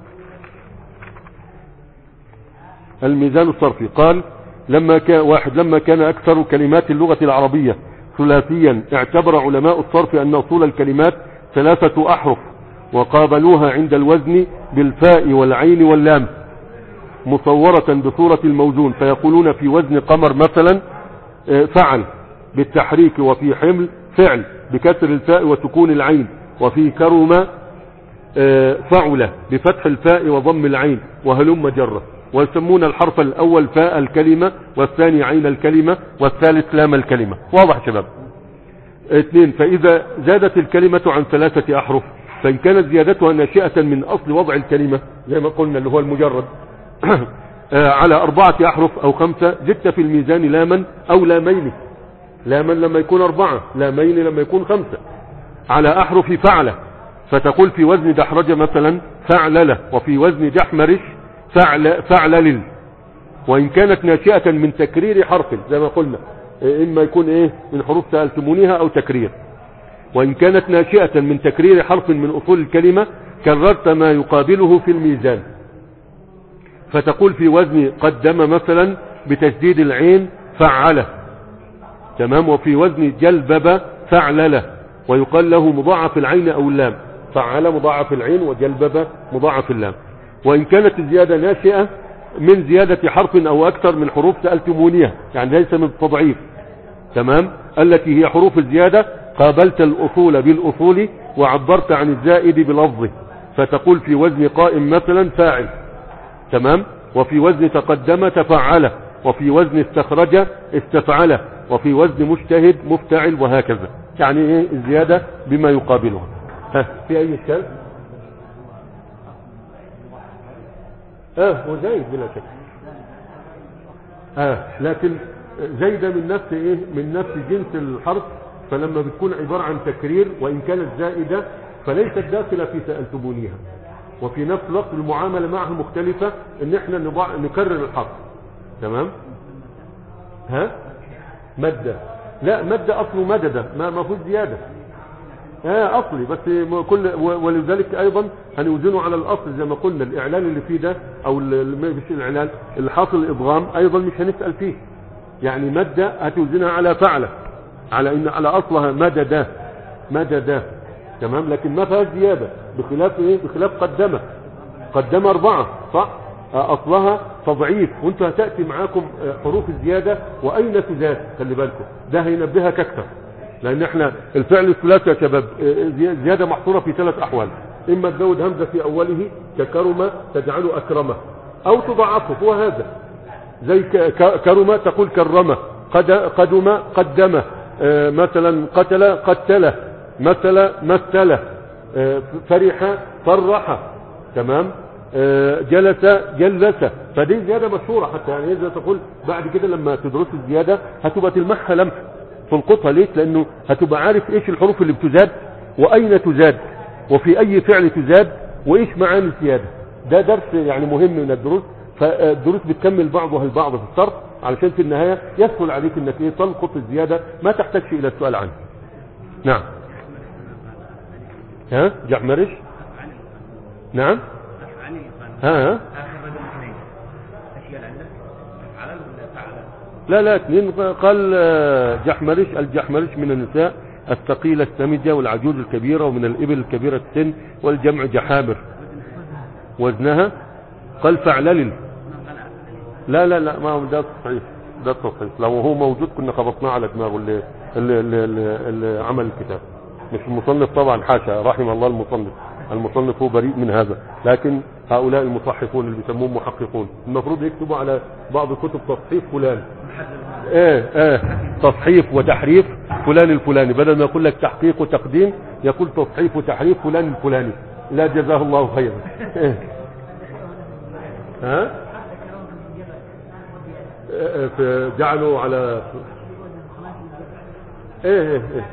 [SPEAKER 1] الميزان الصرفي قال لما كان واحد لما كان اكثر كلمات اللغة العربية ثلاثيا اعتبر علماء الصرف ان اصول الكلمات ثلاثة احرف وقابلوها عند الوزن بالفاء والعين واللام مصورة بصورة الموزون فيقولون في وزن قمر مثلا فعل بالتحريك وفي حمل فعل بكسر الفاء وسكون العين وفي كرم فعل بفتح الفاء وضم العين وهلم جرة ويسمون الحرف الأول فاء الكلمة والثاني عين الكلمة والثالث لام الكلمة واضح شباب اثنين فإذا زادت الكلمة عن ثلاثة أحرف فإن كانت زيادتها ناشئة من أصل وضع الكلمة زي ما قلنا اللي هو المجرد على أربعة أحرف أو خمسة زدت في الميزان لاما أو لامين لاما لما يكون أربعة لامين لما يكون خمسة على أحرف فعلة فتقول في وزن دحرج مثلا فعللة وفي وزن جحمرش فعل فعلل وإن كانت ناشئة من تكرير حرف زي ما قلنا إما يكون إيه من حروف سألتمونيها أو تكرير وإن كانت ناشئة من تكرير حرف من أصول الكلمة كررت ما يقابله في الميزان فتقول في وزن قدم مثلا بتشديد العين فعله تمام وفي وزن جلبب فعلله ويقال له مضاعف العين أو اللام فعل مضاعف العين وجلبب مضاعف اللام وإن كانت الزيادة ناشئة من زيادة حرف أو أكثر من حروف سألتمونيها يعني ليس من التضعيف تمام التي هي حروف الزيادة قابلت الأصول بالأصول وعبرت عن الزائد بلفظه فتقول في وزن قائم مثلا فاعل تمام وفي وزن تقدم تفعل وفي وزن استخرج استفعل وفي وزن مجتهد مفتعل وهكذا يعني ايه الزيادة بما يقابلها ها في اي اشكال اه هو زايد بلا شك اه لكن زايدة من نفس ايه من نفس جنس الحرف فلما بتكون عبارة عن تكرير وان كانت زائدة فليست داخلة في سألتمونيها وفي نفس الوقت المعاملة معها مختلفة ان احنا نضع نكرر الحرف تمام ها مادة لا مادة اصله مددة ما ما فيش زيادة اه اصلي بس كل ولذلك ايضا هنوزنه على الاصل زي ما قلنا الاعلان اللي فيه ده او مش الاعلان اللي حاصل الادغام ايضا مش هنسأل فيه يعني مادة هتوزنها على فعلة على ان على اصلها مددة مددة تمام لكن ما فيها زيادة بخلاف ايه بخلاف قدمة قدمة اربعة صح اصلها تضعيف وانتوا هتأتي معاكم حروف الزيادة واين تزاد خلي بالكم ده هينبهك اكتر لان احنا الفعل الثلاثي يا شباب آه، زي- زيادة محصورة في ثلاث احوال اما تزود همزة في اوله ككرم تجعله اكرمه او تضعفه هو هذا زي ك- ك- كرم تقول كرمه قد قدم قدمه آه، مثلا قتل قتله مثل مثله آه، فرح فرح تمام آه، جلس جلس فدي زيادة مشهورة حتى يعني إذا تقول بعد كده لما تدرس الزيادة هتبقى تلمحها لمح تلقطها ليش لأنه هتبقى عارف إيش الحروف اللي بتزاد وأين تزاد وفي أي فعل تزاد وإيش معاني الزيادة ده درس يعني مهم من الدروس فالدروس بتكمل بعضها البعض في الصرف علشان في النهاية يسهل عليك انك ايه تلقط الزيادة ما تحتاجش الى السؤال عنه نعم ها جعمرش نعم
[SPEAKER 2] أفعل القانون
[SPEAKER 1] ها ها
[SPEAKER 2] آخر رجل اثنين أشياء عندك أفعل ولا فعل
[SPEAKER 1] لا لا اثنين قال آه، جحمرش الجحمرش من النساء الثقيلة السمجة والعجوز الكبيرة ومن الإبل الكبيرة السن والجمع جحامر وزنها قال فعللل لا لا لا ما هو ده صحيح ده صحيح لو هو موجود كنا خبطناه على دماغه اللي, اللي, اللي, اللي, اللي عمل الكتاب مش المصنف طبعا حاشا رحم الله المصنف المصنف هو بريء من هذا لكن هؤلاء المصححون اللي بيسموهم محققون المفروض يكتبوا على بعض كتب تصحيح فلان ايه ايه تصحيف وتحريف فلان الفلاني بدل ما يقول لك تحقيق وتقديم يقول تصحيف وتحريف فلان الفلاني لا جزاه الله خيرا إيه. ها إيه، إيه، جعلوا على ايه ايه ايه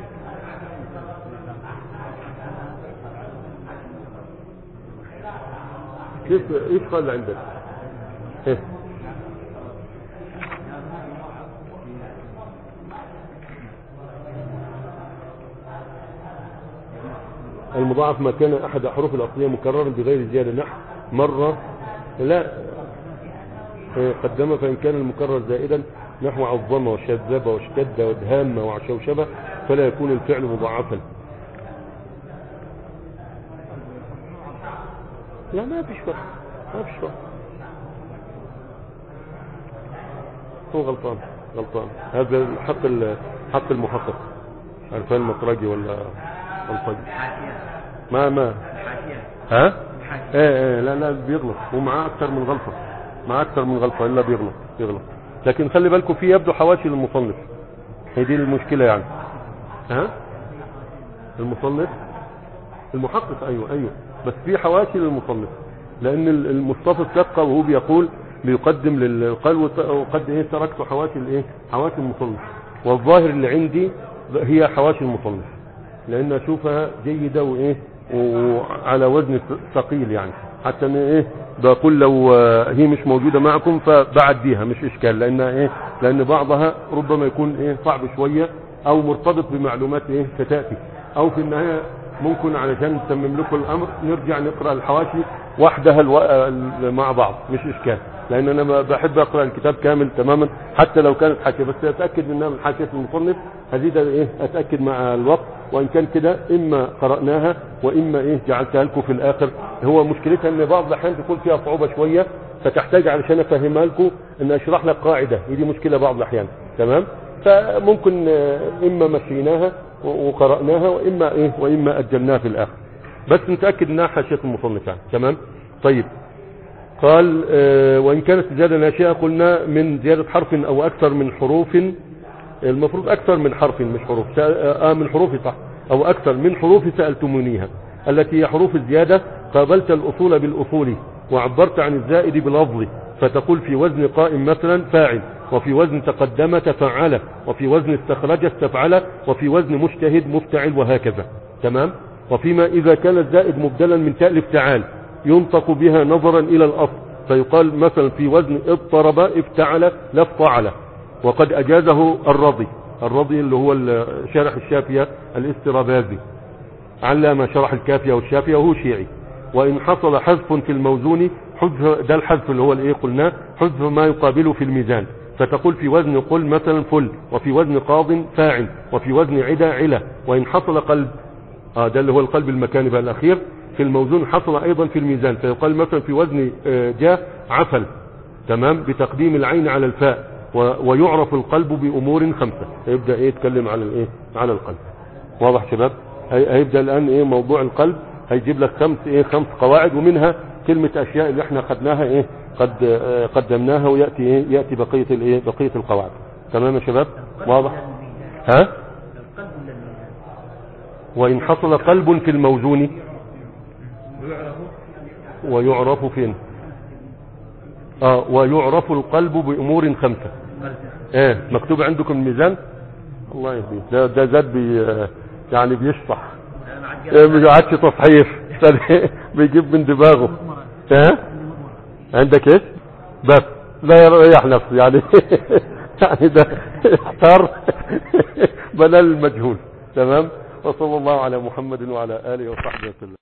[SPEAKER 1] كيف ايش قال عندك ايه المضاعف ما كان احد احرف الاصليه مكررا بغير زياده نحو مره لا إيه، قدم فان كان المكرر زائدا نحو عظم وشذب واشتد وادهام وعشوشبه فلا يكون الفعل مضاعفا لا ما فيش فرق ما فيش فرق هو غلطان غلطان هذا حق ال- حق المحقق عرفان المطرجي ولا الفجر
[SPEAKER 2] حاشية
[SPEAKER 1] ما ما
[SPEAKER 2] حاشية
[SPEAKER 1] ها
[SPEAKER 2] حاشية
[SPEAKER 1] ايه ايه لا لا بيغلط ومعاه اكتر من غلطه معاه اكتر من غلطه الا بيغلط بيغلط لكن خلي بالكم في يبدو حواشي للمصنف هي دي المشكله يعني ها المصنف المحقق ايوه ايوه بس في حواشي للمصنف لان ال- المصطفى السقه وهو بيقول بيقدم لل قال وت- وقد ايه تركت حواشي الايه حواشي المصنف والظاهر اللي عندي هي حواشي المصنف لان اشوفها جيده وايه وعلى وزن ثقيل يعني حتى ان ايه بقول لو آه، هي مش موجوده معكم فبعديها مش اشكال لان ايه لان بعضها ربما يكون ايه صعب شويه او مرتبط بمعلومات ايه ستاتي او في النهايه ممكن علشان نتمم لكم الامر نرجع نقرا الحواشي وحدها الو... ال- مع بعض مش اشكال لان انا ب- بحب اقرا الكتاب كامل تماما حتى لو كانت حاشيه بس اتاكد انها من حاشيه المصنف هزيد ايه اتاكد مع الوقت وان كان كده اما قراناها واما ايه جعلتها لكم في الاخر هو مشكلتها ان بعض الاحيان تكون فيها صعوبه شويه فتحتاج علشان افهمها لكم ان اشرح لك قاعده هي دي مشكله بعض الاحيان تمام فممكن آه، اما مشيناها و- وقراناها واما ايه واما اجلناها في الاخر بس نتاكد انها حاشيه المصنف يعني تمام طيب قال آه، وإن كانت زيادة ناشئة قلنا من زيادة حرف أو أكثر من حروف المفروض أكثر من حرف مش حروف سأ- آه من حروف صح أو أكثر من حروف سألتمونيها التي هي حروف الزيادة قابلت الأصول بالأصول وعبرت عن الزائد بلفظ فتقول في وزن قائم مثلا فاعل وفي وزن تقدم تفعل وفي وزن استخرج استفعل وفي وزن مجتهد مفتعل وهكذا تمام وفيما إذا كان الزائد مبدلا من تاء افتعال ينطق بها نظرا إلى الأصل فيقال مثلا في وزن اضطرب افتعل لا افتعل وقد أجازه الرضي الرضي اللي هو ال- شارح الشافية الاسترابازي علم شرح الكافية والشافية وهو شيعي وإن حصل حذف في الموزون حذف ده الحذف اللي هو الايه قلناه حذف ما يقابله في الميزان فتقول في وزن قل مثلا فل وفي وزن قاض فاعل وفي وزن عدا علا وإن حصل قلب آه ده اللي هو القلب المكاني بقى الأخير في الموزون حصل أيضا في الميزان فيقال مثلا في وزن آه، جاء عفل تمام بتقديم العين على الفاء و- ويعرف القلب بامور خمسه هيبدا ايه يتكلم على الايه على القلب واضح شباب هي- هيبدا الان ايه موضوع القلب هيجيب لك خمس ايه خمس قواعد ومنها كلمه اشياء اللي احنا خدناها ايه قد آه، قدمناها وياتي ايه ياتي بقيه الايه بقيه القواعد تمام يا شباب واضح ها
[SPEAKER 2] القلب ولا الميزان
[SPEAKER 1] وان حصل قلب في الموزون
[SPEAKER 2] ويعرف
[SPEAKER 1] ويعرف فين اه ويعرف القلب بامور خمسه
[SPEAKER 2] قلب
[SPEAKER 1] ايه مكتوب عندكم الميزان الله يهديك ده ده زاد بي آه، يعني بيشطح
[SPEAKER 2] انا مع
[SPEAKER 1] إيه، ما قعدش تصحيح بيجيب من دماغه ها عندك ايش بس لا يريح نفسه يعني يعني ده اختار بدل المجهول تمام وصلى الله على محمد وعلى اله وصحبه وسلم